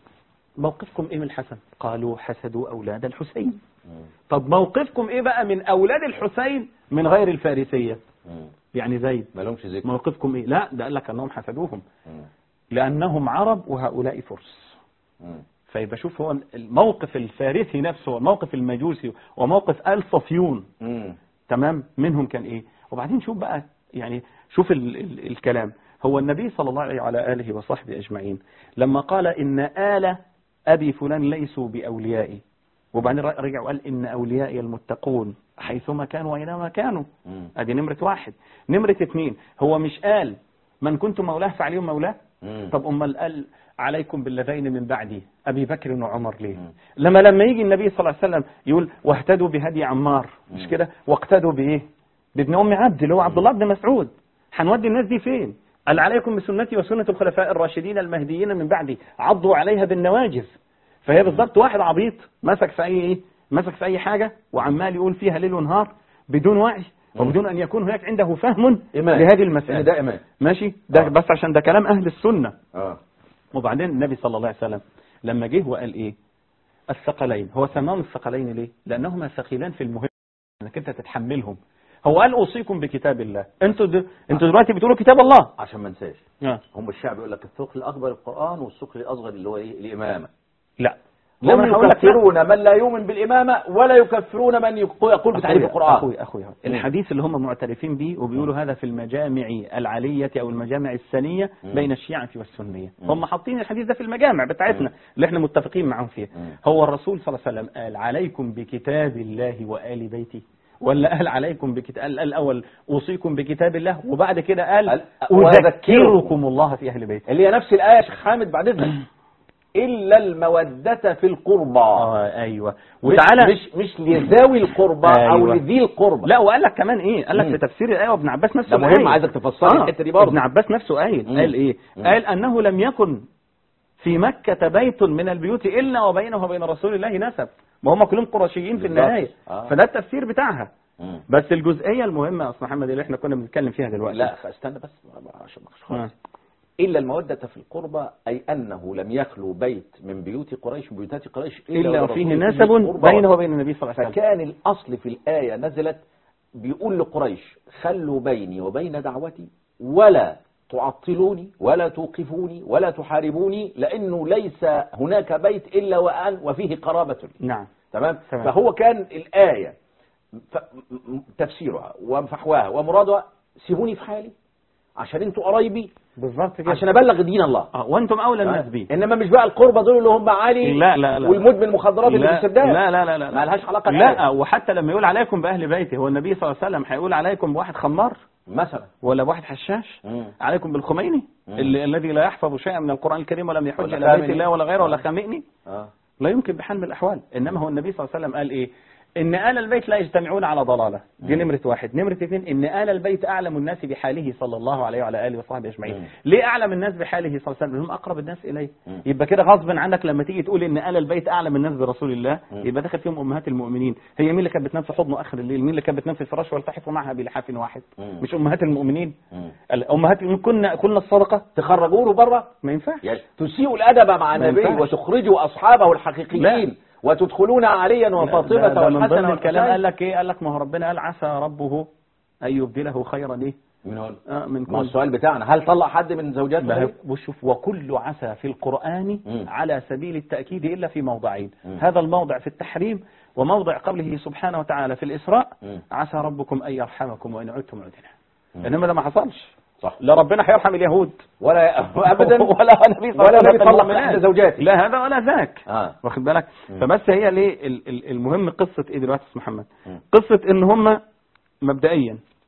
موقفكم ايه من الحسن قالوا حسدوا اولاد الحسين مم. طب موقفكم ايه بقى من اولاد الحسين من غير الفارسية مم. يعني زيد ما لهمش ذكر موقفكم ايه لا ده قال لك انهم حسدوهم مم. لانهم عرب وهؤلاء فرس مم. فيبقى شوف هو الموقف الفارسي نفسه والموقف المجوسي وموقف آل صفيون مم. تمام منهم كان ايه وبعدين شوف بقى يعني شوف ال ال الكلام هو النبي صلى الله عليه وعلى آله وصحبه أجمعين لما قال إن آل أبي فلان ليسوا بأوليائي وبعدين ر- رجع وقال إن أوليائي المتقون حيثما كانوا وأينما كانوا مم. أدي نمرة واحد نمرة اثنين هو مش قال من كنت مولاه فعليهم مولاه مم. طب أمال قال عليكم باللذين من بعدي أبي بكر وعمر ليه مم. لما لما يجي النبي صلى الله عليه وسلم يقول واهتدوا بهدي عمار مش مم. كده واقتدوا بايه بابن ام عبد اللي هو عبد الله بن مسعود هنودي الناس دي فين قال عليكم بسنتي وسنة الخلفاء الراشدين المهديين من بعدي عضوا عليها بالنواجذ فهي بالضبط واحد عبيط مسك في اي ايه مسك في اي حاجة وعمال يقول فيها ليل ونهار بدون وعي وبدون ان يكون هناك عنده فهم إيمان. لهذه إن المسألة ده إيمان ماشي ده آه. بس عشان ده كلام اهل السنة اه وبعدين النبي صلى الله عليه وسلم لما جه وقال ايه الثقلين هو سماهم الثقلين ليه لانهما ثقيلان في المهم انك انت تتحملهم هو قال اوصيكم بكتاب الله انتوا د... انتوا دلوقتي بتقولوا كتاب الله عشان ما انساش آه. هم الشعب يقول لك الثقل الاكبر القران والثقل الاصغر اللي هو ايه الامامه لا لم هم هقول لك لا. يكفرون من لا يؤمن بالامامه ولا يكفرون من يقول يقول بتعريف أخويا- القران اخويا اخويا الحديث اللي هم معترفين به وبيقولوا هذا في المجامع العلية او المجامع السنية مم. بين الشيعة والسنية مم. هم حاطين الحديث ده في المجامع بتاعتنا مم. اللي احنا متفقين معاهم فيها مم. هو الرسول صلى الله عليه وسلم قال عليكم بكتاب الله وآل بيتي ولا قال عليكم بكتاب قال الأول أوصيكم بكتاب الله وبعد كده قال قال أذكركم الله في أهل بيتي اللي هي نفس الايه يا شيخ حامد بعد اذنك الا الموده في القربى آه أيوة وتعالى مش مش لذوي القربى او أيوة. لذي القربى لا وقال لك كمان ايه قال لك مم. في تفسير الآية وابن عباس نفسه ده مهم قايل. عايزك تفسر لي الحته دي برضه ابن عباس نفسه قايل مم. قال ايه مم. قال انه لم يكن في مكة بيت من البيوت الا وبينه وبين رسول الله نسب ما هم كلهم قرشيين في بالظبط. النهاية آه. فده التفسير بتاعها مم. بس الجزئية المهمة يا أستاذ محمد اللي احنا كنا بنتكلم فيها دلوقتي لا استنى بس عشان ما أخش آه. خالص إلا المودة في القربى أي أنه لم يخلو بيت من بيوت قريش من بيوتات قريش إلا ولرسول وفيه الله نسب قربى. بينه وبين النبي صلى الله عليه وسلم فكان الأصل في الآية نزلت بيقول لقريش خلوا بيني وبين دعوتي ولا تعطلوني ولا توقفوني ولا تحاربوني لأنه ليس هناك بيت إلا وأن وفيه قرابة لي نعم تمام تمام. فهو كان الآية ف- م- م- تفسيرها وفحواها ومرادها سيبوني في حالي عشان انتوا قرايبي بالظبط كده عشان ابلغ دين الله آه وانتم اولى الناس بيه انما مش بقى القربة دول اللي هم علي لا لا لا والمدمن المخدرات اللي في لا السرداب لا لا لا لا ما لهاش علاقة لا الآية. وحتى لما يقول عليكم بأهل بيته هو النبي صلى الله عليه وسلم هيقول عليكم بواحد خمار مثلا ولا بواحد حشاش مم. عليكم بالخميني مم. اللي الذي لا يحفظ شيئا من القرآن الكريم ولم يحج ولا إلى بيت خامنئي. الله ولا غيره ولا آه. خامئني اه لا يمكن بحال من الأحوال إنما هو النبي صلى الله عليه وسلم قال إيه إن آل البيت لا يجتمعون على ضلالة دي مم. نمرة واحد نمرة اثنين إن آل البيت أعلم الناس بحاله صلى الله عليه وعلى آله وصحبه مم. أجمعين ليه أعلم الناس بحاله صلى الله عليه وسلم هم أقرب الناس إليه مم. يبقى كده غصب عنك لما تيجي تقول إن آل البيت أعلم الناس برسول الله مم. يبقى داخل فيهم أمهات المؤمنين هي مين اللي كانت بتنام في حضنه آخر الليل مين اللي كانت بتنام في الفراش والتحف معها بلحاف واحد مم. مش أمهات المؤمنين مم. الأمهات كنا كنا الصدقة تخرجوا له بره ما ينفعش يعني تسيئوا الادب مع ما النبي ينفعش. وتخرجوا اصحابه الحقيقيين لا. وتدخلون عليا ده- وفاطمه ده- ده من والحسن ضمن الكلام والحسين قال لك ايه قال لك ما هو ربنا قال عسى ربه ان يبدله خيرا ايه من هون آه من ما هو كل السؤال بتاعنا هل طلق حد من زوجات ما النبي؟ هو- وشوف وكل عسى في القرآن مم. على سبيل التأكيد إلا في موضعين مم. هذا الموضع في التحريم وموضع قوله سبحانه وتعالى في الإسراء مم. عسى ربكم أن يرحمكم وإن عدتم عدنا مم. إنما ده ما حصلش صح لا ربنا هيرحم اليهود ولا ابدا ولا النبي صلى الله ولا عليه النبي وسلم طلق المؤمنات. احدى زوجاته لا هذا ولا ذاك اه واخد بالك مم. فبس هي ليه ال- ال- المهم قصة ايه دلوقتي يا أستاذ محمد مم. قصة ان هم مبدئيا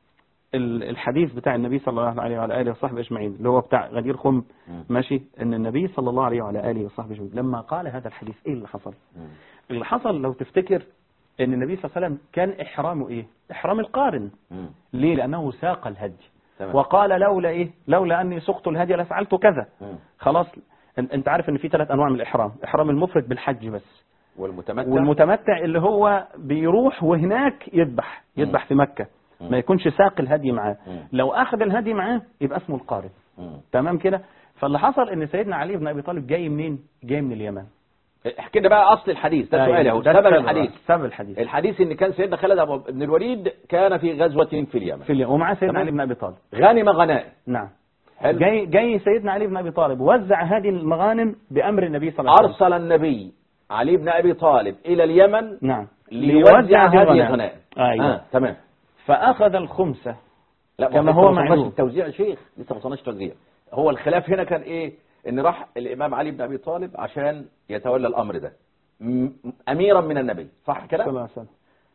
ال- الحديث بتاع النبي صلى الله عليه وعلى اله وصحبه اجمعين اللي هو بتاع غدير خم مم. ماشي ان النبي صلى الله عليه وعلى اله وصحبه اجمعين لما قال هذا الحديث ايه اللي حصل مم. اللي حصل لو تفتكر ان النبي صلى الله عليه وسلم كان احرامه ايه احرام القارن مم. ليه لانه ساق الهدي تمام. وقال لولا ايه لولا اني سقت الهدي لفعلت كذا مم. خلاص أن- انت عارف ان في ثلاث انواع من الاحرام احرام المفرد بالحج بس والمتمتع والمتمتع اللي هو بيروح وهناك يذبح يذبح في مكة مم. ما يكونش ساق الهدي معاه مم. لو اخذ الهدي معاه يبقى اسمه القارن مم. تمام كده فاللي حصل ان سيدنا علي بن ابي طالب جاي منين جاي من اليمن احكي لنا بقى اصل الحديث ده سؤالي اهو ده سبب السبب- الحديث سبب الحديث الحديث ان كان سيدنا خالد أبو- بن الوليد كان في غزوة في اليمن في اليمن ومعاه سيدنا تمام. علي بن ابي طالب غنم غنائم نعم حلو. جاي جاي سيدنا علي بن ابي طالب وزع هذه المغانم بامر النبي صلى الله عليه وسلم ارسل النبي علي بن ابي طالب الى اليمن نعم ليوزع هذه هذه الغنائم. الغنائم ايوه آه. تمام فاخذ الخمسه لا كما ما هو هو ما معلوم. التوزيع يا شيخ لسه ما وصلناش توزيع هو الخلاف هنا كان ايه ان راح الامام علي بن ابي طالب عشان يتولى الامر ده م- اميرا من النبي صح صلى كده الله عليه وسلم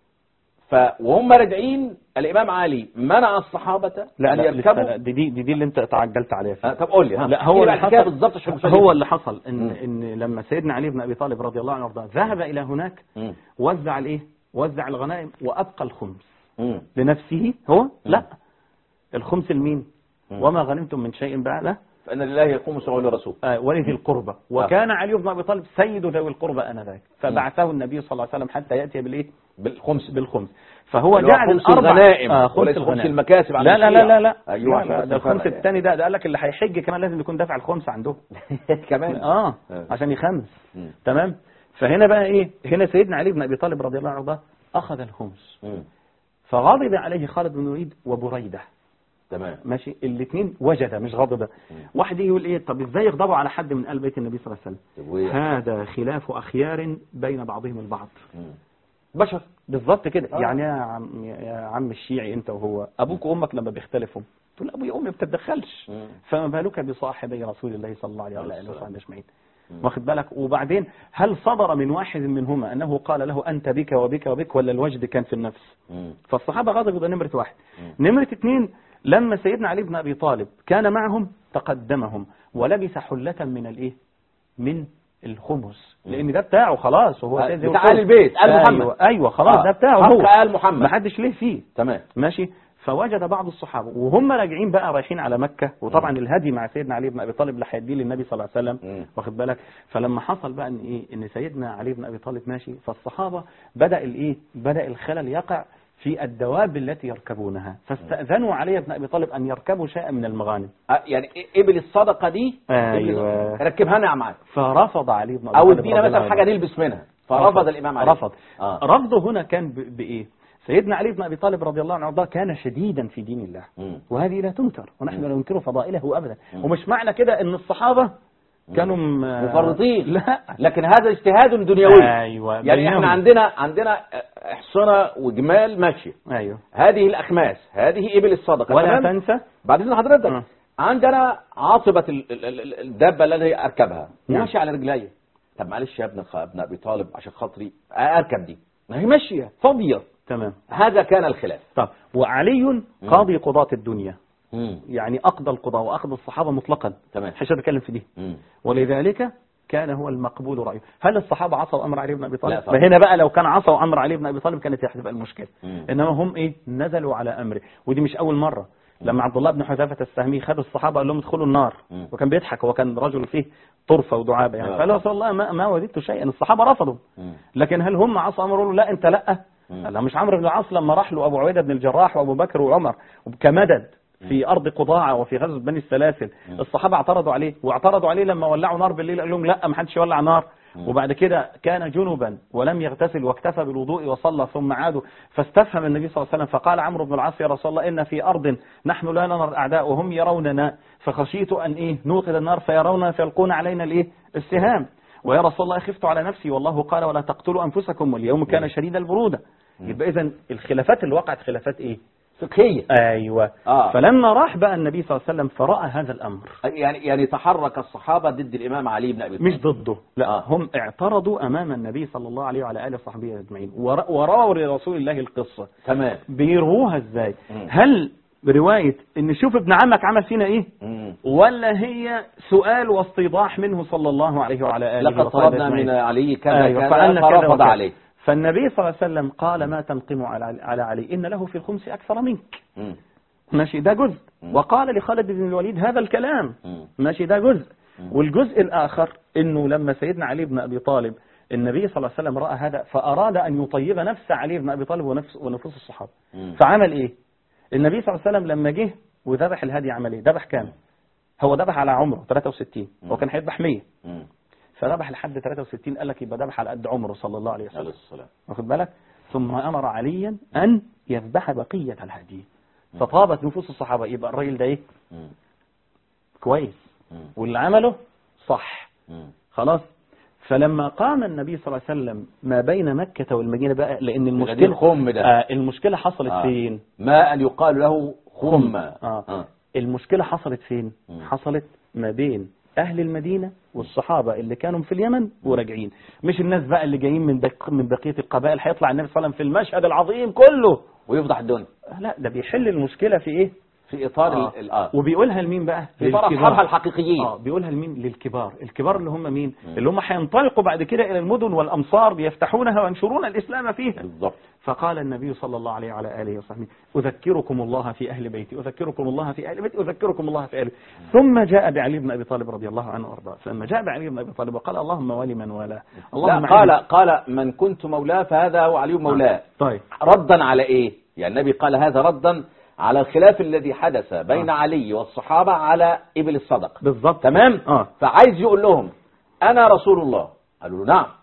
ف وهم راجعين الامام علي منع الصحابه لا ان لا لسه لا، يركبوا دي دي دي, دي اللي انت تعجلت عليها فيها آه، طب قول لي ها لا هو احكي اللي بقى الحكاية حصل بالظبط عشان المشاهدين. هو اللي حصل ان مم. ان لما سيدنا علي بن ابي طالب رضي الله عنه وارضاه ذهب الى هناك مم. وزع الايه وزع الغنائم وابقى الخمس مم. لنفسه هو لا الخمس لمين مم. وما غنمتم من شيء بعده فان لله يقوم سؤال الرسول آه، ولذي القربى وكان علي بن ابي طالب سيد ذوي القربى انذاك فبعثه النبي صلى الله عليه وسلم حتى ياتي بالايه بالخمس بالخمس فهو اللي هو جعل خمس الاربع الغنائم آه خمس وليس خمس الغنائم المكاسب عن لا لا لا الشيعة. لا لا ايوه لا، عشان لا بس ده الخمس نفرق يعني. الثاني ده ده قال لك اللي هيحج كمان لازم يكون دافع الخمس عندهم كمان اه آه. عشان يخمس مم. تمام فهنا بقى ايه هنا سيدنا علي بن ابي طالب رضي الله عنه اخذ الخمس مم. فغضب عليه خالد بن الوليد وبريده تمام ماشي الاثنين وجد مش غضب واحد يجي يقول ايه طب ازاي يغضبوا على حد من ال بيت النبي صلى الله عليه طب وسلم وإيه؟ هذا خلاف اخيار بين بعضهم البعض مم. بشر بالظبط كده آه. يعني يا عم يا عم الشيعي انت وهو ابوك وامك لما بيختلفوا تقول ابوي وامي ما بتتدخلش مم. فما بالك بصاحبي رسول الله صلى الله عليه عليه وآله الصلاة وصحبه اجمعين واخد بالك وبعدين هل صدر من واحد منهما انه قال له انت بك وبك وبك ولا الوجد كان في النفس مم. فالصحابه غضبوا ده نمره واحد نمره اثنين لما سيدنا علي بن ابي طالب كان معهم تقدمهم ولبس حله من الايه من الخمس لان ده بتاعه خلاص وهو آه، سيد بتاع الخمس. آل البيت، آل محمد. ايوه ايوه خلاص آه، ده بتاعه حق هو آل محمد. ما حدش ليه فيه تمام ماشي فوجد بعض الصحابه وهم راجعين بقى رايحين على مكه وطبعا الهدي مع سيدنا علي بن ابي طالب اللي هيديه للنبي صلى الله عليه مم. وسلم واخد بالك فلما حصل بقى ان ايه ان سيدنا علي بن ابي طالب ماشي فالصحابه بدا الايه بدا الخلل يقع في الدواب التي يركبونها فاستاذنوا علي بن ابي طالب ان يركبوا شيئا من المغانم آه، يعني إيه- ابل الصدقه دي أيوة. إبل- ركبها لنا يا معاذ فرفض علي بن ابي او طالب ادينا رضي مثلا الله حاجه عنه. نلبس منها فرفض الامام علي رفض آه. رفضه هنا كان ب- بايه سيدنا علي بن ابي طالب رضي الله عنه وارضاه كان شديدا في دين الله مم. وهذه لا تنكر ونحن مم. لا ننكر فضائله ابدا مم. ومش معنى كده ان الصحابه كانوا م- مفرطين لا لكن هذا اجتهاد دنيوي ايوه يعني بينهم. احنا عندنا عندنا احصنه وجمال ماشيه ايوه هذه الاخماس هذه ابل الصدقه ولا تمام؟ تنسى بعد اذن حضرتك آه. عندنا عاصبه ال- ال- ال- الدابه التي اركبها نعم. ماشي على رجلي طب معلش يا ابن خ- ابن ابي طالب عشان خاطري اركب دي ما هي ماشيه فاضيه تمام هذا كان الخلاف طب وعلي قاضي قضاة الدنيا مم. يعني اقضى القضاء واخذ الصحابه مطلقا تمام مش هتكلم في دي مم. ولذلك كان هو المقبول رأيه هل الصحابة عصوا أمر علي بن أبي لا طالب طبعا. فهنا بقى لو كان عصوا أمر علي بن أبي طالب كانت هتبقى المشكلة مم. إنما هم إيه نزلوا على أمره ودي مش أول مرة لما عبد الله بن حذافة السهمي خد الصحابة قال لهم ادخلوا النار مم. وكان بيضحك هو كان رجل فيه طرفة ودعابة يعني آه. فقال له رسول الله ما, ما وددت شيئا الصحابة رفضوا مم. لكن هل هم عصوا أمره له؟ لا أنت لا مم. قال له مش عمرو بن العاص لما راح له أبو عبيدة بن الجراح وأبو بكر وعمر كمدد في أرض قضاعة وفي غزوة بني السلاسل الصحابة اعترضوا عليه واعترضوا عليه لما ولعوا نار بالليل قال لهم لا ما حدش يولع نار وبعد كده كان جنبا ولم يغتسل واكتفى بالوضوء وصلى ثم عادوا فاستفهم النبي صلى الله عليه وسلم فقال عمرو بن العاص يا رسول الله ان في ارض نحن لا نرى الاعداء وهم يروننا فخشيت ان ايه نوقد النار فيروننا فيلقون علينا الايه السهام ويا رسول الله خفت على نفسي والله قال ولا تقتلوا انفسكم واليوم كان شديد البروده يبقى اذا الخلافات اللي وقعت خلافات ايه فقهيه ايوه آه. فلما راح بقى النبي صلى الله عليه وسلم فراى هذا الامر يعني يعني تحرك الصحابه ضد الامام علي بن ابي طالب مش ضده لا آه. هم اعترضوا امام النبي صلى الله عليه وعلى اله وصحبه اجمعين ور- ورووا لرسول الله القصه تمام بيروها ازاي مم. هل برواية ان شوف ابن عمك عمل فينا ايه مم. ولا هي سؤال واستيضاح منه صلى الله عليه وعلى آله لقد وصحبه طلبنا أجمعين. من علي كذا أيوة، كذا فعلنا كذا فرفض وكذا. عليه فالنبي صلى الله عليه وسلم قال ما تنقم على على علي إن له في الخمس أكثر منك مم. ماشي ده جزء مم. وقال لخالد بن الوليد هذا الكلام مم. ماشي ده جزء مم. والجزء الآخر إنه لما سيدنا علي بن أبي طالب النبي صلى الله عليه وسلم رأى هذا فأراد أن يطيب نفس علي بن أبي طالب ونفس ونفوس الصحابة مم. فعمل إيه النبي صلى الله عليه وسلم لما جه وذبح الهدي عمل إيه ذبح كام هو ذبح على عمره 63 هو كان هيذبح 100 مم. فذبح لحد 63 قال لك يبقى ذبح على قد عمره صلى الله عليه عليه وسلم السلام واخد بالك ثم امر عليا ان يذبح بقيه الهدي فطابت نفوس الصحابه يبقى الراجل ده ايه مم. كويس مم. واللي عمله صح مم. خلاص فلما قام النبي صلى الله عليه وسلم ما بين مكة والمدينة بقى لأن غدير المشكلة خم ده آه المشكلة حصلت آه. فين ما أن يقال له خم آه. آه. المشكلة حصلت فين مم. حصلت ما بين أهل المدينة والصحابة اللي كانوا في اليمن وراجعين مش الناس بقى اللي جايين من بق... من بقية القبائل هيطلع النبي صلى الله عليه وسلم في المشهد العظيم كله ويفضح الدنيا لا ده بيحل المشكلة في ايه في إطار آه. ال- ال- آه. وبيقولها لمين بقى في إطار للكبار. أصحابها الحقيقيين اه بيقولها لمين للكبار الكبار اللي هم مين مم. اللي هم هينطلقوا بعد كده الى المدن والامصار يفتحونها وينشرون الاسلام فيها بالضبط فقال النبي صلى الله عليه وعلى اله وصحبه اذكركم الله في اهل بيتي اذكركم الله في اهل بيتي اذكركم الله في اهل ثم جاء بعلي بن ابي طالب رضي الله عنه وارضاه فلما جاء بعلي بن ابي طالب وقال اللهم ولي من والاه اللهم لا قال أعز- قال من كنت مولاه فهذا هو علي مولاه طيب ردا على ايه يعني النبي قال هذا ردا على الخلاف الذي حدث بين آه. علي والصحابة على إبل الصدقة بالضبط تمام اه فعايز يقول لهم أنا رسول الله قالوا له نعم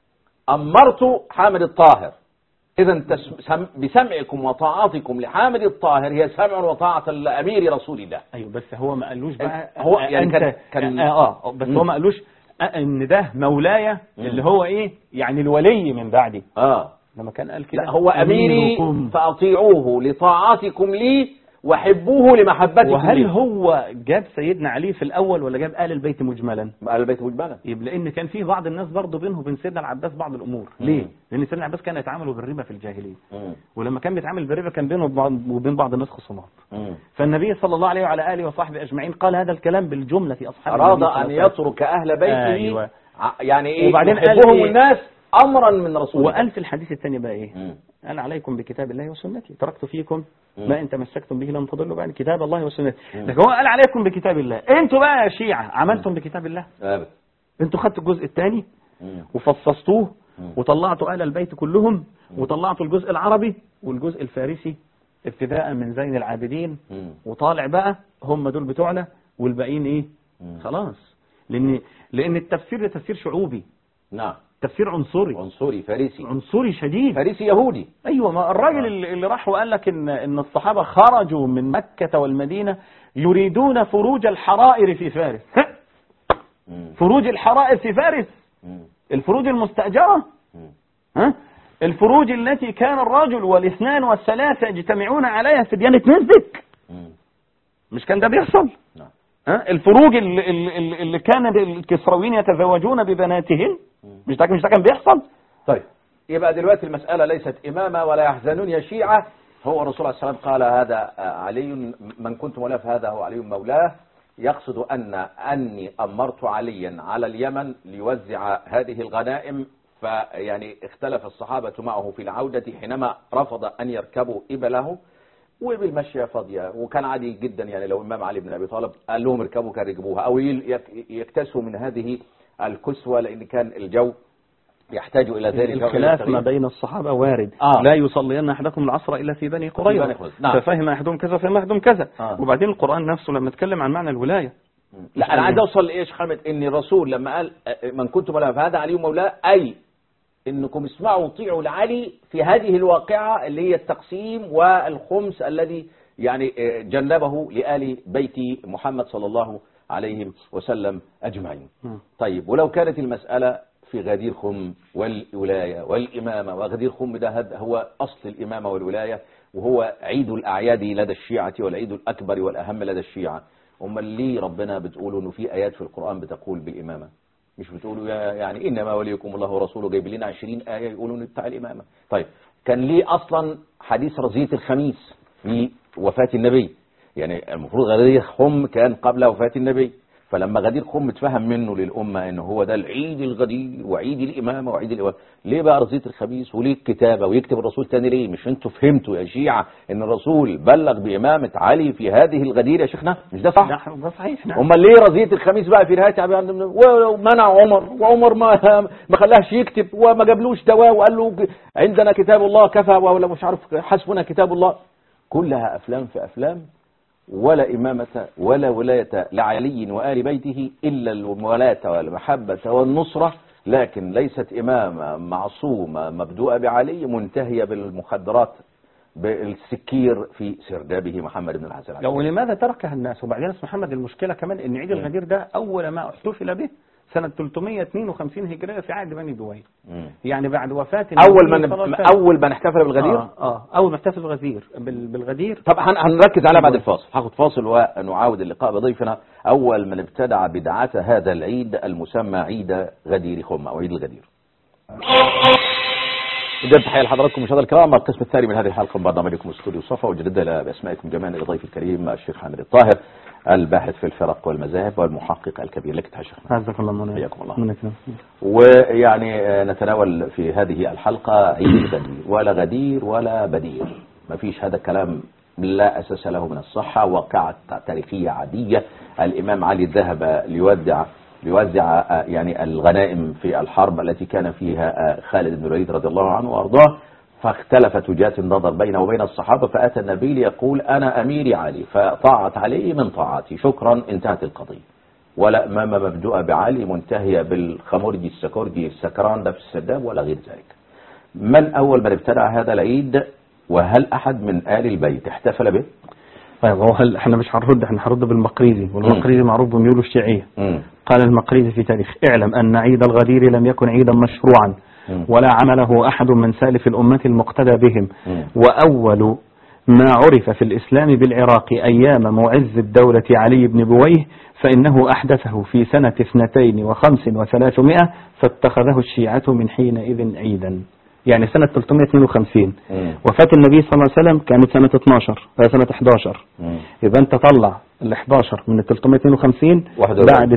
أمرت حامد الطاهر إذا تس- سم- بسمعكم وطاعتكم لحامد الطاهر هي سمع وطاعة الأمير رسول الله ايوه بس هو ما قالوش بقى هو آه، يعني أنت كان- كان- اه اه بس مم. هو ما قالوش آه، ان ده مولاي اللي هو ايه يعني الولي من بعدي آه لما كان قال كده لا هو أميري أميركم. فأطيعوه لطاعتكم لي وحبوه لمحبتكم وهل لي هو جاب سيدنا علي في الاول ولا جاب آل البيت مجملا قال البيت مجملا يبقى لان كان في بعض الناس برضه بينه وبين سيدنا العباس بعض الامور مم. ليه لان سيدنا العباس كان يتعاملوا بالربا في الجاهليه مم. ولما كان بيتعامل بالربا كان بينه وبعض- وبين بعض الناس خصومات مم. فالنبي صلى الله عليه وعلى اله وصحبه اجمعين قال هذا الكلام بالجمله في اصحاب أراد النبي صلى أن الله عليه وسلم. يترك أهل بيته أيوة. ع- يعني إيه وبعدين قال يحبهم إيه؟ الناس أمرا من رسول الله وقال في الحديث الثاني بقى ايه مم. قال عليكم بكتاب الله وسنتي تركت فيكم مم. ما ان تمسكتم به لن تضلوا بعد كتاب الله وسنتي مم. لكن هو قال عليكم بكتاب الله انتوا بقى يا شيعة عملتم بكتاب الله أبدا انتوا خدتوا الجزء الثاني مم. وفصصتوه مم. وطلعتوا آل البيت كلهم وطلعتوا الجزء العربي والجزء الفارسي ابتداء من زين العابدين مم. وطالع بقى هم دول بتوعنا والباقيين ايه مم. خلاص لان لان التفسير ده تفسير شعوبي نعم تفسير عنصري عنصري فارسي عنصري شديد فارسي يهودي ايوه ما الراجل اللي اللي راح وقال لك ان ان الصحابه خرجوا من مكه والمدينه يريدون فروج الحرائر في فارس مم. فروج الحرائر في فارس مم. الفروج المستاجره مم. ها الفروج التي كان الرجل والاثنان والثلاثه يجتمعون عليها في ديانه نزدك مم. مش كان ده بيحصل نعم ها الفروج اللي, اللي, اللي كان الكسرويين يتزوجون ببناتهم مش ده مش ده كان بيحصل طيب يبقى دلوقتي المسألة ليست إمامة ولا يحزنون يا شيعة هو الرسول عليه السلام قال هذا علي من كنت مولاه فهذا هو علي مولاه يقصد أن أني أمرت عليا على اليمن ليوزع هذه الغنائم فيعني اختلف الصحابة معه في العودة حينما رفض أن يركبوا إبله وبالمشية فاضية وكان عادي جدا يعني لو الإمام علي بن أبي طالب قال لهم اركبوا كان ركبوها أو يك- يكتسوا من هذه الكسوة لأن كان الجو يحتاج إلى ذلك الخلاف ما بين الصحابة وارد آه. لا يصلين أحدكم العصر إلا في بني قريظة بني قريظة. نعم. ففهم أحدهم كذا فهم أحدهم كذا آه. وبعدين القرآن نفسه لما اتكلم عن معنى الولاية لا أنا عايز أوصل لإيش حرمة إن الرسول لما قال أه، من كنت مولاه فهذا علي مولاه أي إنكم اسمعوا وطيعوا لعلي في هذه الواقعة اللي هي التقسيم والخمس الذي يعني أه، جنبه لآل بيت محمد صلى الله عليه وسلم أجمعين مم. طيب ولو كانت المسألة في غدير خم والولاية والإمامة وغدير خم ده هد- هو أصل الإمامة والولاية وهو عيد الأعياد لدى الشيعة والعيد الأكبر والأهم لدى الشيعة أمال ليه ربنا بتقولوا إنه في آيات في القرآن بتقول بالإمامة مش بتقولوا يا- يعني إنما وليكم الله ورسوله جايب لنا 20 آية يقولوا إن بتاع الإمامة طيب كان ليه أصلا حديث رزية الخميس في وفاة النبي يعني المفروض غدير خم كان قبل وفاة النبي فلما غدير خم اتفهم منه للأمة ان هو ده العيد الغدير وعيد الإمامة وعيد الإمامة ليه بقى رصيد الخميس وليه الكتابة ويكتب الرسول تاني ليه مش انتوا فهمتوا يا شيعة ان الرسول بلغ بإمامة علي في هذه الغدير يا شيخنا مش ده صح ده ده صحيح نعم امال ليه رزية الخميس بقى في نهاية عبد العزيز ومنع عمر وعمر ما ما خلاهش يكتب وما جابلوش دواء وقال له عندنا كتاب الله كفى ولا مش عارف حسبنا كتاب الله كلها افلام في افلام ولا إمامة ولا ولاية لعلي وآل بيته إلا الولاة والمحبة والنصرة لكن ليست إمامة معصومة مبدوءة بعلي منتهية بالمخدرات بالسكير في سردابه محمد بن الحسن لو لماذا تركها الناس وبعدين اسم محمد المشكلة كمان ان عيد الغدير ده اول ما احتفل به سنة 352 هجرية في عهد بني دويل مم. يعني بعد وفاة أول النبي ما صلى الله عليه وسلم. أول ما نحتفل بالغدير اه, آه اول ما احتفل بالغدير بال- بالغدير طب هن- هنركز عليها بعد الفاصل هاخد فاصل ونعاود اللقاء بضيفنا أول من ابتدع بدعة هذا العيد المسمى عيد غدير خم أو عيد الغدير بداية تحية لحضراتكم مشاهدينا الكرام القسم الثاني من هذه الحلقة من برنامجكم استوديو صفا وجدد باسمائكم جميعا الى ضيفي الكريم الشيخ حامد الطاهر الباحث في الفرق والمذاهب والمحقق الكبير لك تحية شيخنا عزك الله منك حياكم الله. منك ويعني آه، نتناول في هذه الحلقة عيد الغدير ولا غدير ولا بدير ما فيش هذا الكلام لا أساس له من الصحة واقعة تاريخية عادية الإمام علي ذهب ليودع ليوزع آه، يعني الغنائم في الحرب التي كان فيها آه، خالد بن الوليد رضي الله عنه وأرضاه فاختلفت وجهات النظر بينه وبين الصحابة فأتى النبي ليقول أنا أميري علي فطاعت علي من طاعتي شكرا انتهت القضية ولا أمامة مبدوءة بعلي منتهية بالخمرجي السكرجي السكران ده في السداب ولا غير ذلك من أول من ابتدع هذا العيد وهل أحد من آل البيت احتفل به طيب هو هل احنا مش هنرد احنا هنرد بالمقريزي والمقريزي معروف بميوله الشيعية مم. قال المقريزي في تاريخ اعلم أن عيد الغدير لم يكن عيدا مشروعا مم. ولا عمله أحد من سالف الأمة المقتدى بهم مم. وأول ما عرف في الإسلام بالعراق أيام معز الدولة علي بن بويه فإنه أحدثه في سنة اثنتين وخمس وثلاثمائة فاتخذه الشيعة من حينئذ عيدا يعني سنة 352 مم. وفاة النبي صلى الله عليه وسلم كانت سنة 12 آه، سنة 11 مم. يبقى انت طلع ال 11 من ال 352 41. بعد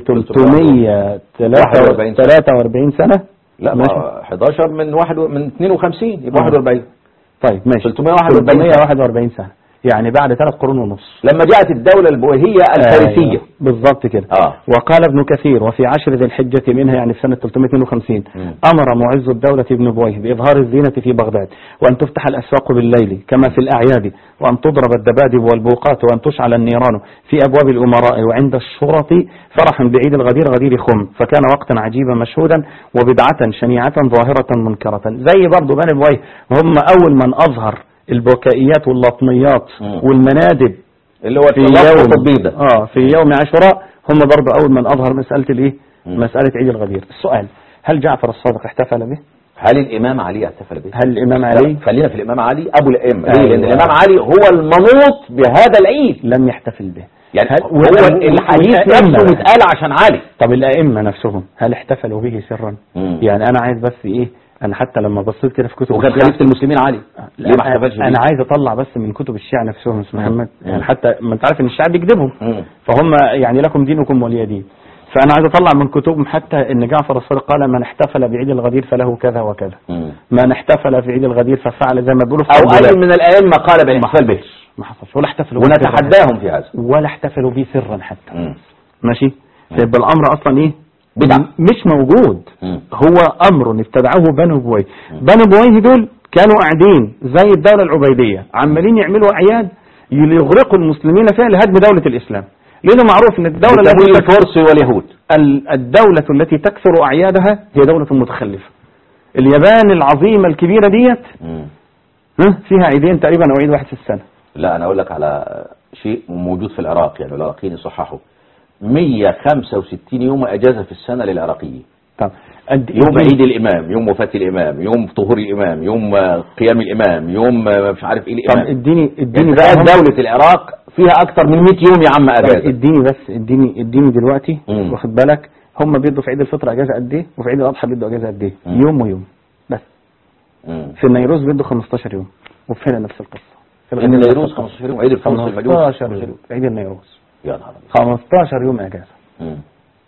41 سنة. 343 سنة لا ماشي. ما 11 من واحد و- من 52 يبقى 41 طيب ماشي 341 سنة. 341 سنة يعني بعد ثلاث قرون ونص لما جاءت الدولة البويهية الفارسية أيوة، بالضبط كده آه. وقال ابن كثير وفي عشر ذي الحجة منها يعني في سنة 352 مم. أمر معز الدولة ابن بويه بإظهار الزينة في بغداد وأن تفتح الأسواق بالليل كما في الأعياد وأن تضرب الدبادب والبوقات وأن تشعل النيران في أبواب الأمراء وعند الشرط فرحا بعيد الغدير غدير خم فكان وقتا عجيبا مشهودا وبدعة شنيعة ظاهرة منكرة زي برضو بني بويه هم أول من أظهر البكائيات واللطميات مم. والمنادب اللي هو في التلقي يوم والتطبيق ده اه في يوم عاشوراء هم برضه اول من اظهر مساله الايه مم. مساله عيد الغدير السؤال هل جعفر الصادق احتفل به هل الإمام علي احتفل به؟ هل الامام لا، علي خلينا في الإمام علي أبو الأئمة ليه؟ أيوة. لأن الإمام علي هو المنوط بهذا العيد لم يحتفل به يعني هل- هو وال- الحديث والأئمة نفسه بقى. متقال عشان علي طب الائمه نفسهم هل احتفلوا به سرا مم. يعني انا عايز بس ايه انا حتى لما بصيت كده في كتب وكان الشيعة- خليفة المسلمين علي لا، ليه ما احتفلش انا بيه؟ عايز اطلع بس من كتب الشيعة نفسهم اسمه مم. محمد مم. يعني حتى ما انت عارف ان الشيعة بيكذبهم مم. فهم يعني لكم دينكم ولي دين فانا عايز اطلع من كتبهم حتى ان جعفر الصادق قال من احتفل بعيد الغدير فله كذا وكذا مم. من احتفل في عيد الغدير ففعل زي ما بيقولوا في أو البلاد. أي من الأئمة قال بالاحتفال به ما حصلش ولا احتفلوا به سرا. ونتحداهم في هذا ولا احتفلوا به سرا حتى مم. ماشي فيبقى الامر اصلا ايه بدعة. م- مش موجود مم. هو امر ابتدعه بنو بويه بنو بويه دول كانوا قاعدين زي الدوله العبيديه عمالين يعملوا اعياد ليغرقوا المسلمين فيها لهدم دوله الاسلام لذا معروف ان الدوله بتمويل التي الفرس واليهود ال- الدولة التي تكثر أعيادها هي دولة متخلفة اليابان العظيمة الكبيرة ديت مم. ها، فيها عيدين تقريبا أو عيد واحد في السنة لا أنا أقول لك على شيء موجود في العراق يعني العراقيين يصححوا 165 يوم أجازة في السنة للعراقيين طب قد إيه يوم دي؟ عيد الإمام يوم وفاة الإمام يوم طهور الإمام يوم آه، قيام الإمام يوم آه، مش عارف إيه طب الإمام اديني اديني يعني بقى تخيل هم- دولة العراق فيها أكتر من 100 يوم يا عم طب أجازة اديني بس اديني اديني دلوقتي مم. واخد بالك هم بيدوا في عيد الفطر اجازه قد ايه وفي عيد الاضحى بيدوا اجازه قد ايه مم. يوم ويوم بس مم. في النيروز بيدوا 15 يوم وفي هنا نفس القصه في ان النيروز 15 يوم عيد الفرس المجوس 15 يوم عيد النيروز يا نهار أبيض. 15 يوم اجازه مم.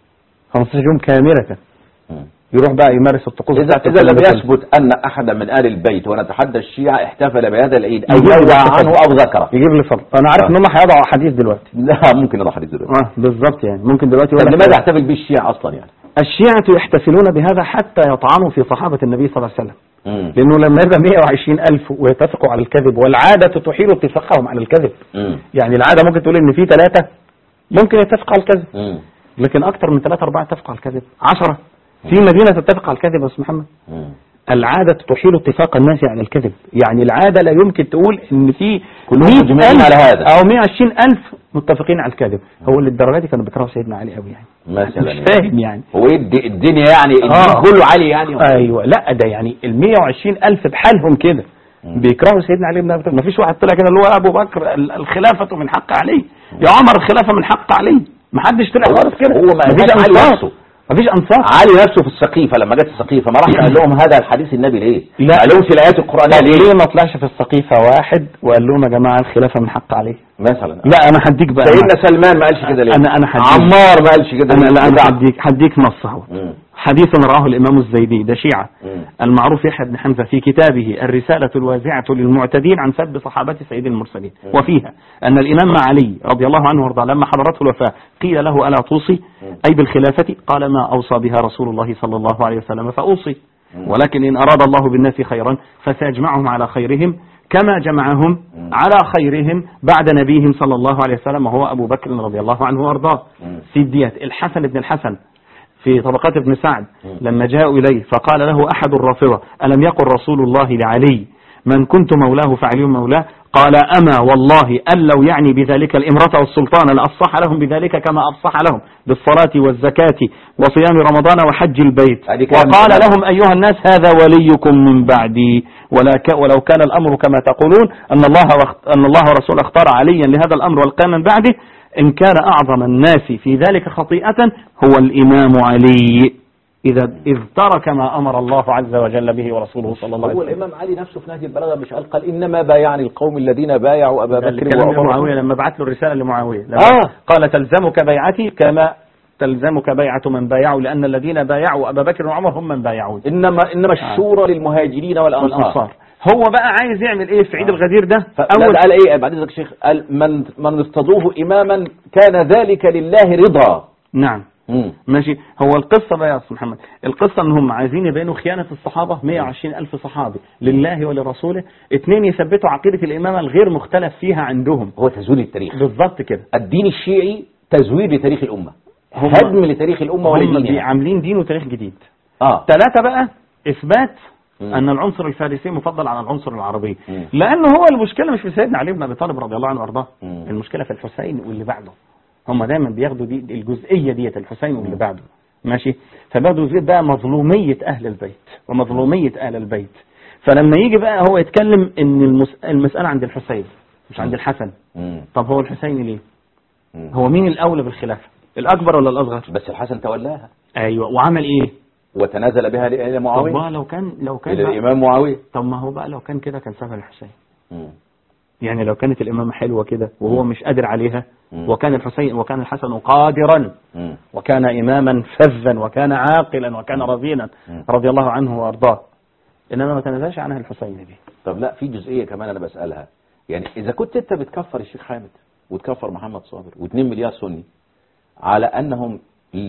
15 يوم كامله مم. يروح بقى يمارس الطقوس إذا بتاعته إذا لم كلها. يثبت أن أحدا من آل البيت ونتحدى الشيعة احتفل بهذا العيد أو يجيب يروى لي عنه فضل. أو ذكره يجيب لي فضل انا عارف آه. ان هم هيضعوا حديث دلوقتي لا ممكن نضع حديث دلوقتي اه بالظبط يعني ممكن دلوقتي طب يقول لك لماذا يحتفل به الشيعة أصلا يعني؟ الشيعة يحتفلون بهذا حتى يطعنوا في صحابة النبي صلى الله عليه وسلم مم. لأنه لما يبقى 120 ألف ويتفقوا على الكذب والعادة تحيل اتفاقهم على الكذب مم. يعني العادة ممكن تقول إن في ثلاثة ممكن يتفقوا على الكذب مم. لكن أكثر من ثلاثة أربعة يتفقوا على الكذب عشرة في مدينة تتفق على الكذب يا أستاذ محمد مم. العادة تحيل اتفاق الناس على الكذب يعني العادة لا يمكن تقول ان في كلهم 100 مجمعين ألف على هذا. او 120 ألف متفقين على الكذب هو اللي الدرجة دي كانوا بيكرهوا سيدنا علي قوي يعني مثلا مش فاهم يعني هو إيه الد- الدنيا يعني الدين آه. كله عالي يعني ايوه لا ده يعني ال 120 ألف بحالهم كده بيكرهوا سيدنا علي بن ابي طالب ما فيش واحد طلع كده اللي هو ابو بكر ال- الخلافة من حق علي يا عمر الخلافة من حق علي ما حدش طلع هو- خالص كده هو ما مفيش قالهاش علي انصاف نفسه. مفيش انصاف علي نفسه في السقيفة لما جت السقيفة ما راح قال لهم هذا الحديث النبي ليه؟ لا. قال لهم في الآيات القرآنية ليه ليه؟ ما طلعش في السقيفة واحد وقال لهم يا جماعة الخلافة من حق علي مثلا لا انا هديك بقى سيدنا سلمان ما قالش كده ليه؟ أنا- أنا هديك. عمار ما قالش كده انا ليه؟ لا انا بتاع. هديك هديك نص اهو مم. حديث رواه الامام الزيدي ده شيعة مم. المعروف يحيى بن حمزة في كتابه الرسالة الوازعة للمعتدين عن سب صحابة سيد المرسلين وفيها أن الإمام علي رضي الله عنه وارضاه لما حضرته الوفاة قيل له ألا توصي أي بالخلافة قال ما أوصى بها رسول الله صلى الله عليه وسلم فأوصي ولكن إن أراد الله بالناس خيرا فسيجمعهم على خيرهم كما جمعهم على خيرهم بعد نبيهم صلى الله عليه وسلم وهو أبو بكر رضي الله عنه وارضاه سيديات الحسن بن الحسن في طبقات ابن سعد لما جاءوا إليه فقال له أحد الرافضة ألم يقل رسول الله لعلي من كنت مولاه فعلي مولاه قال أما والله أن لو يعني بذلك الإمرة والسلطان لأفصح لهم بذلك كما أفصح لهم بالصلاة والزكاة وصيام رمضان وحج البيت هذه كلام وقال كلام. لهم أيها الناس هذا وليكم من بعدي ولك ولو كان الأمر كما تقولون أن الله واخت- أن الله ورسوله اختار عليا لهذا الأمر والقيام من بعده إن كان أعظم الناس في ذلك خطيئة هو الإمام علي إذا إذ ترك ما أمر الله عز وجل به ورسوله صلى الله عليه هو وسلم الإمام علي نفسه في نهج البلاغة مش قال قال إنما بايعني القوم الذين بايعوا أبا ده بكر الكلام وعمر لمعاوية لما بعت له الرسالة لمعاوية لما آه. قال تلزمك بيعتي كما تلزمك بيعة من بايعوا لأن الذين بايعوا أبا بكر وعمر هم من بايعون إنما إنما الشورى للمهاجرين والأنصار والأنصار هو بقى عايز يعمل إيه في عيد آه. الغدير ده أول أول قال إيه بعد ذلك شيخ قال من من استضوه إماما كان ذلك لله رضا نعم مم. ماشي هو القصة بقى يا أستاذ محمد القصة ان هم عايزين يبينوا خيانة الصحابة 120 ألف صحابي لله ولرسوله اثنين يثبتوا عقيدة الإمامة الغير مختلف فيها عندهم هو تزويد التاريخ بالظبط كده الدين الشيعي تزويد لتاريخ الأمة هم- هدم لتاريخ الأمة هم بي- ولدينها عاملين دين وتاريخ جديد آه ثلاثة بقى إثبات مم. أن العنصر الفارسي مفضل على العنصر العربي مم. لأن هو المشكلة مش في سيدنا علي بن أبي طالب رضي الله عنه وأرضاه مم. المشكلة في الحسين واللي بعده هم دايما بياخدوا دي الجزئية ديت الحسين واللي بعده ماشي فبياخدوا جزئية بقى مظلومية أهل البيت ومظلومية أهل البيت فلما يجي بقى هو يتكلم إن المس... المسألة عند الحسين مش عند الحسن مم. طب هو الحسين ليه مم. هو مين الأولى بالخلافة الأكبر ولا الأصغر بس الحسن تولاها أيوة وعمل إيه وتنازل بها إلى طب معاوية بقى لو كان لو كان إلى بقى الإمام معاوية طب ما هو بقى لو كان كده كان سابها الحسين مم. يعني لو كانت الإمامة حلوة كده وهو مش قادر عليها مم. وكان الحسين وكان الحسن قادرا مم. وكان إماما فذا وكان عاقلا وكان رزينا مم. رضي الله عنه وأرضاه إنما ما تنازلش عنها الحسين دي طب لا في جزئية كمان أنا بسألها يعني إذا كنت أنت بتكفر الشيخ حامد وتكفر محمد صابر و2 مليار سني على أنهم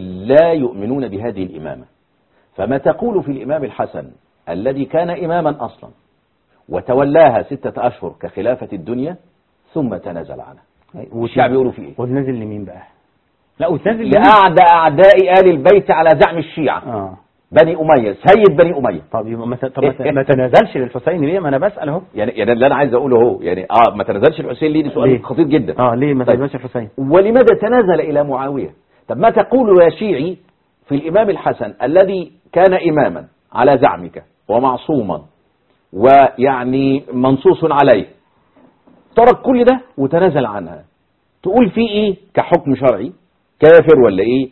لا يؤمنون بهذه الإمامة فما تقول في الإمام الحسن الذي كان إماما أصلا وتولاها ستة أشهر كخلافة الدنيا ثم تنازل عنها والشعب يقولوا فيه إيه؟ وتنزل لمين بقى لا وتنزل لمين لأعدى أعداء آل البيت على زعم الشيعة اه بني أمية سيد بني أمية طب يبقى ما ت- طب ما ت- ما تنازلش للحسين ليه ما انا بسأل اهو يعني يعني اللي أنا عايز أقوله هو يعني آه ما تنازلش الحسين ليه دي ليه؟ سؤال خطير جدا اه ليه ما طيب. تنازلش الحسين ولماذا تنازل إلى معاوية طب ما تقول يا شيعي في الإمام الحسن الذي كان إماما على زعمك ومعصوما ويعني منصوص عليه ترك كل ده وتنازل عنها تقول فيه إيه كحكم شرعي كافر ولا إيه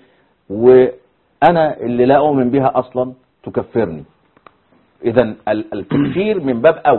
وأنا اللي لا أؤمن بها أصلا تكفرني إذا ال- التكفير من باب أولى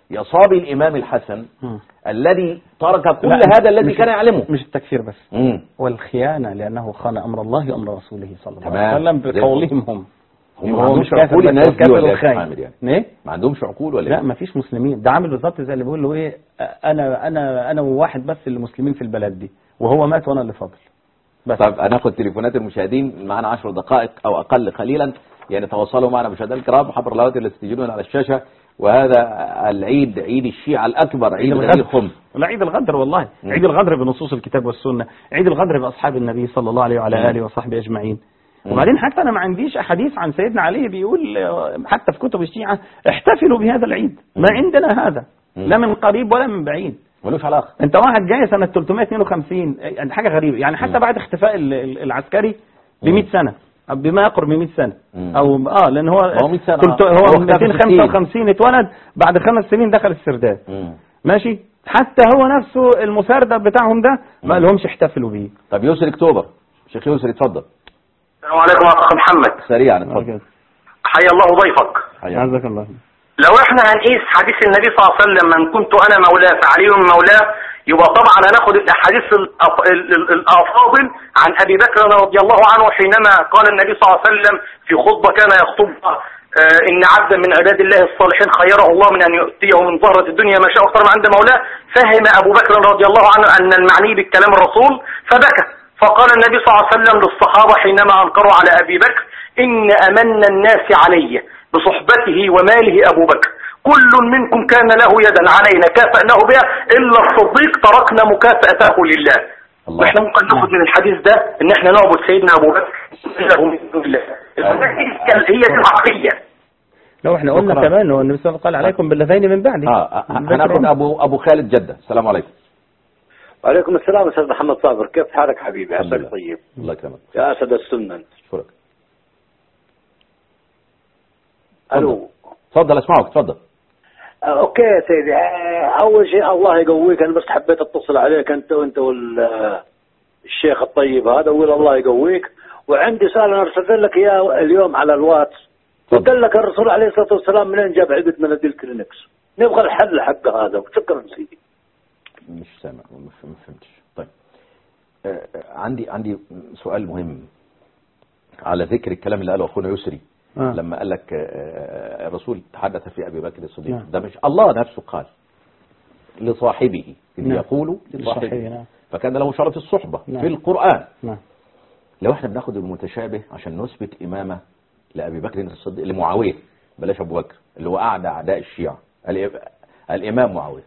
يصابي الامام الحسن مم. الذي ترك كل لا، هذا الذي مش- كان يعلمه مش التكفير بس مم. والخيانة لأنه خان أمر الله وأمر رسوله صلى الله تمام. عليه وسلم زي بقولهم هم هم هو ما عندهمش مش كافر عقول بس، الناس هو دي كافر ولا ايه يا وخاين. حامد يعني ليه؟ ما عندهمش عقول ولا لا ايه ما فيش مسلمين ده عامل بالظبط زي اللي بيقول له ايه انا انا انا وواحد بس اللي مسلمين في البلد دي وهو مات وانا اللي فاضل بس طيب هناخد تليفونات المشاهدين معنا 10 دقائق او اقل قليلا يعني تواصلوا معنا مشاهدينا الكرام حبر الهواتف التي تجدون على الشاشه وهذا العيد عيد الشيعة الأكبر عيد الغدر. غدير خم لا عيد الغدر والله مم. عيد الغدر بنصوص الكتاب والسنة عيد الغدر بأصحاب النبي صلى الله عليه مم. وعلى آله وصحبه أجمعين مم. وبعدين حتى أنا ما عنديش أحاديث عن سيدنا علي بيقول آه، حتى في كتب الشيعة احتفلوا بهذا العيد ما مم. عندنا هذا مم. لا من قريب ولا من بعيد ملوش علاقة انت واحد جاي سنة 352 يعني حاجة غريبة يعني حتى مم. بعد اختفاء ال- ال- العسكري ب 100 مم. سنة أو بما يقرب من 100 سنة مم. او اه لان هو ما هو 100 سنة، تلت- آه. هو هو اختفى في 255 اتولد بعد خمس سنين دخل السرداب مم. ماشي حتى هو نفسه المسردب بتاعهم ده ما مم. لهمش احتفلوا بيه طب يسري اكتوبر شيخ يسري اتفضل السلام عليكم اخ محمد سريعا اتفضل حيا الله ضيفك حياك. عزك الله لو احنا هنقيس حديث النبي صلى الله عليه وسلم من كنت انا مولاه فعلي مولاه يبقى طبعا هناخد الاحاديث الأف- ال- ال- الافاضل عن ابي بكر رضي الله عنه حينما قال النبي صلى الله عليه وسلم في خطبه كان يخطبها آه، ان عبدا من عباد الله الصالحين خيره الله من ان يؤتيه من ظهرة الدنيا ما شاء اكثر من عند مولاه فهم ابو بكر رضي الله عنه ان المعني بالكلام الرسول فبكى فقال النبي صلى الله عليه وسلم للصحابه حينما انكروا على ابي بكر ان امن الناس علي بصحبته وماله ابو بكر كل منكم كان له يدا علينا كافأناه بها الا الصديق تركنا مكافأته لله الله. واحنا ممكن ناخد من الحديث ده ان احنا نعبد سيدنا ابو بكر له من دون الله هي دي العقليه لو احنا قلنا شكراً. كمان انه النبي صلى الله عليه وسلم قال عليكم باللذين من بعدي اه من بكر هناخد وعمر. ابو ابو خالد جدة السلام عليكم وعليكم السلام استاذ محمد صابر كيف حالك حبيبي الحمد عساك لله. طيب الله يكرمك يا اسد السنه انت اشكرك الو اتفضل اسمعك اتفضل آه، اوكي يا سيدي آه، اول شيء الله يقويك انا بس حبيت اتصل عليك انت وانت والشيخ الطيب هذا وقول الله يقويك وعندي سؤال انا ارسلت لك اياه اليوم على الواتس تفضل. قال لك الرسول عليه الصلاه والسلام منين جاب علبه مناديل كلينكس نبغى الحل حق هذا وشكرا سيدي مش سامع ما ف- ما فهمتش طيب آه، آه، عندي عندي سؤال مهم على ذكر الكلام اللي قاله اخونا يسري آه. لما قال لك آه، آه، الرسول تحدث في ابي بكر الصديق نعم. ده مش الله نفسه قال لصاحبه إذ نعم. يقول لصاحبه، لصاحبه نعم. فكان له شرف الصحبة نعم. في القرآن نعم لو احنا بناخد المتشابه عشان نثبت إمامة لأبي بكر الصديق لمعاوية بلاش أبو بكر اللي هو أعدى أعداء الشيعة الإ- الإمام معاوية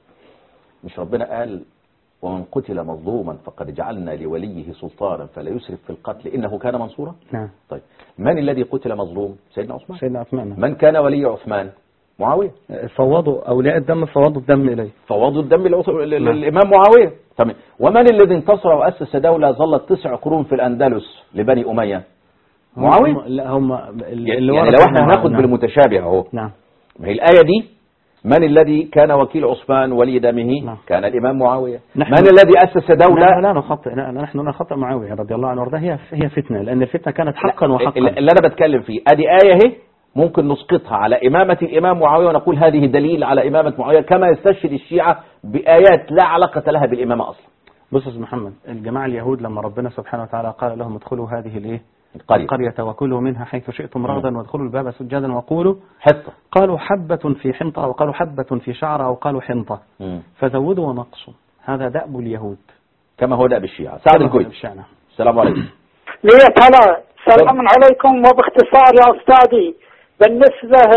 مش ربنا قال ومن قتل مظلوما فقد جعلنا لوليه سلطانا فلا يسرف في القتل إنه كان منصورا نعم طيب من الذي قتل مظلوم سيدنا عثمان سيدنا عثمان من كان ولي عثمان معاوية فوضوا اولياء الدم فوضوا الدم اليه فوضوا الدم للعث- لل- نعم. للإمام معاوية تمام ومن الذي انتصر وأسس دولة ظلت تسع قرون في الأندلس لبني أمية معاوية هم- لا هم اللي يعني ورا لو سيدنا احنا هناخد معاوية. بالمتشابه اهو نعم ما هي الآية دي من الذي كان وكيل عثمان ولي دمه نعم. كان الإمام معاوية نحن- من الذي أسس لا دولة لا, لا نخطئ لا لا، نحن نخطئ معاوية رضي الله عنه وارضاه هي هي فتنة لأن الفتنة كانت حقا وحقا اللي اللي أنا بتكلم فيه أدي آية اهي ممكن نسقطها على إمامة الإمام معاوية ونقول هذه دليل على إمامة معاوية كما يستشهد الشيعة بآيات لا علاقة لها بالإمامة أصلا بص يا أستاذ محمد الجماعة اليهود لما ربنا سبحانه وتعالى قال لهم ادخلوا هذه الايه القرية القرية وكلوا منها حيث شئتم رغدا وادخلوا الباب سجدا وقولوا حطة قالوا حبة في حنطة وقالوا حبة في شعرة وقالوا حنطة مم. فزودوا ونقصوا هذا دأب اليهود كما هو ده بالشيعة سعد الكويت الشعنة. السلام عليكم مية هلا سلام عليكم وباختصار يا أستاذي بالنسبة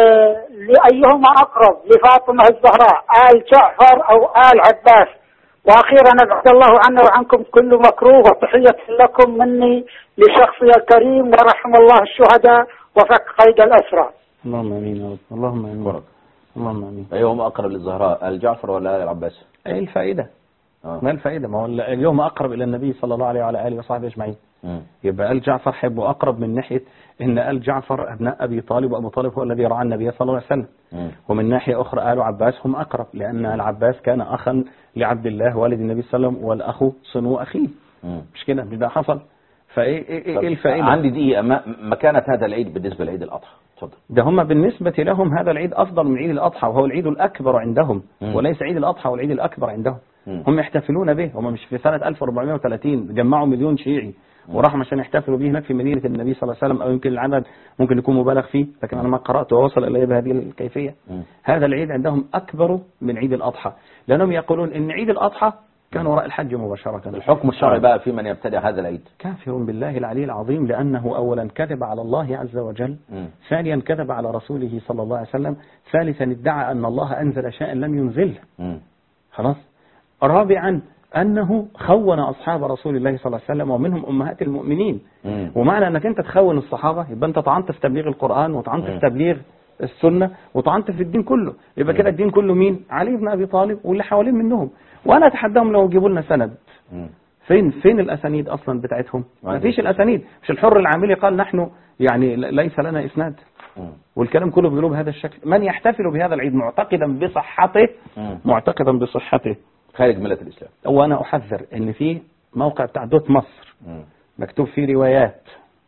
لأيهما أقرب لفاطمة الزهراء آل جعفر أو آل عباس وأخيرا أبعد الله عنا وعنكم كل مكروه وتحية لكم مني لشخصي الكريم ورحم الله الشهداء وفك قيد الأسرى اللهم امين يا رب اللهم امين أشكرك. اللهم امين أيهم أقرب للزهراء الجعفر ولا آل العباس ايه الفائدة آه. ما الفائدة ما هو اليوم أقرب إلى النبي صلى الله عليه وعلى آله وصحبه أجمعين مم. يبقى آل جعفر حبه أقرب من ناحية إن آل جعفر أبناء أبي طالب وأبو طالب هو الذي رعى النبي صلى الله عليه وسلم مم. ومن ناحية أخرى آل عباس هم أقرب لأن العباس كان أخا لعبد الله والد النبي صلى الله عليه وسلم والأخ صنو أخيه مم. مش كده مش ده حصل فايه ايه ايه إيه الفائده عندي دقيقة ما مكانة هذا العيد بالنسبة لعيد الأضحى اتفضل ده هم بالنسبة لهم هذا العيد أفضل من عيد الأضحى وهو العيد الأكبر عندهم مم. وليس عيد الأضحى والعيد الأكبر عندهم مم. هم يحتفلون به هم مش في سنة 1430 جمعوا مليون شيعي وراحوا عشان يحتفلوا به هناك في مدينة النبي صلى الله عليه وسلم أو يمكن العدد ممكن يكون مبالغ فيه لكن أنا ما قرأت ووصل إلي بهذه الكيفية مم. هذا العيد عندهم أكبر من عيد الأضحى لأنهم يقولون إن عيد الأضحى كان وراء الحج مباشرة الحكم الشرعي بقى في من يبتدع هذا العيد كافر بالله العلي العظيم لأنه أولا كذب على الله عز وجل مم. ثانيا كذب على رسوله صلى الله عليه وسلم ثالثا ادعى أن الله أنزل شيئا لم ينزله مم. خلاص رابعا أنه خون أصحاب رسول الله صلى الله عليه وسلم ومنهم أمهات المؤمنين مم. ومعنى أنك أنت تخون الصحابة يبقى أنت طعنت في تبليغ القرآن وطعنت مم. في تبليغ السنة وطعنت في الدين كله يبقى كده الدين كله مين علي بن أبي طالب واللي حوالين منهم وأنا أتحداهم لو يجيبوا لنا سند مم. فين فين الاسانيد اصلا بتاعتهم ما ما فيش الاسانيد مش الحر العاملي قال نحن يعني ل- ليس لنا اسناد مم. والكلام كله بيقولوا بهذا الشكل من يحتفل بهذا العيد معتقدا بصحته مم. معتقدا بصحته خارج ملة الإسلام وانا احذر ان في موقع بتاع دوت مصر مم. مكتوب فيه روايات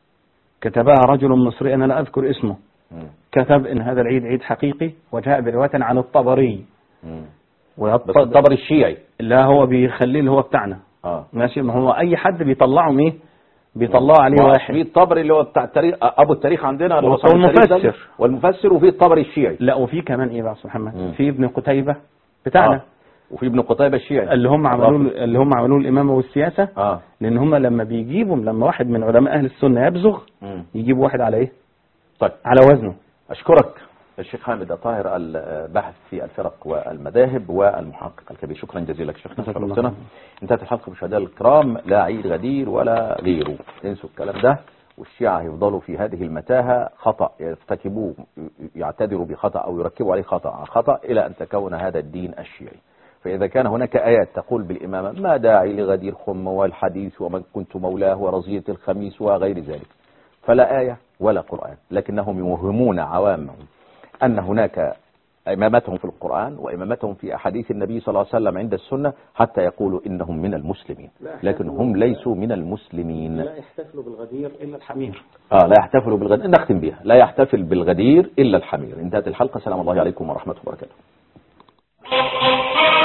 كتبها رجل مصري انا لا اذكر اسمه مم. كتب ان هذا العيد عيد حقيقي وجاء بروايه عن الطبري مم. والط- بس الطبري الشيعي لا هو بيخليه اللي هو بتاعنا اه ماشي ما هو اي حد بيطلعهم ايه بيطلعوا عليه ما هو واحد في الطبري اللي هو بتاع التاريخ ابو التاريخ عندنا اللي هو هو صاحب التاريخ ده، المفسر. والمفسر وفي الطبري الشيعي لا وفي كمان ايه بقى يا أستاذ مم. محمد في ابن قتيبة بتاعنا آه. وفي ابن قتيبة الشيعي اللي هم عملوا له- اللي هم عملوا له الامامه والسياسه اه لان هم لما بيجيبوا لما واحد من علماء اهل السنه يبزغ مم. يجيب واحد على ايه طيب على وزنه أشكرك الشيخ حامد الطاهر الباحث في الفرق والمذاهب والمحقق الكبير شكرا جزيلا لك شيخنا جزاك الله شرفتنا خير. انتهت الحلقة مشاهدينا الكرام لا عيد غدير ولا غيره انسوا الكلام ده والشيعة هيفضلوا في هذه المتاهة خطأ يرتكبوه يعتذروا بخطأ أو يركبوا عليه خطأ عن خطأ إلى أن تكون هذا الدين الشيعي فإذا كان هناك آيات تقول بالإمامة ما داعي لغدير خم والحديث ومن كنت مولاه ورزية الخميس وغير ذلك فلا آية ولا قرآن لكنهم يوهمون عوامهم أن هناك إمامتهم في القرآن وإمامتهم في أحاديث النبي صلى الله عليه وسلم عند السنة حتى يقولوا إنهم من المسلمين لكن هم ليسوا من المسلمين يحتفلوا بالغدير الا الحمير آه لا يحتفلوا بالغدير نختم بها لا يحتفل بالغدير إلا الحمير انتهت الحلقة سلام الله عليكم ورحمة الله وبركاته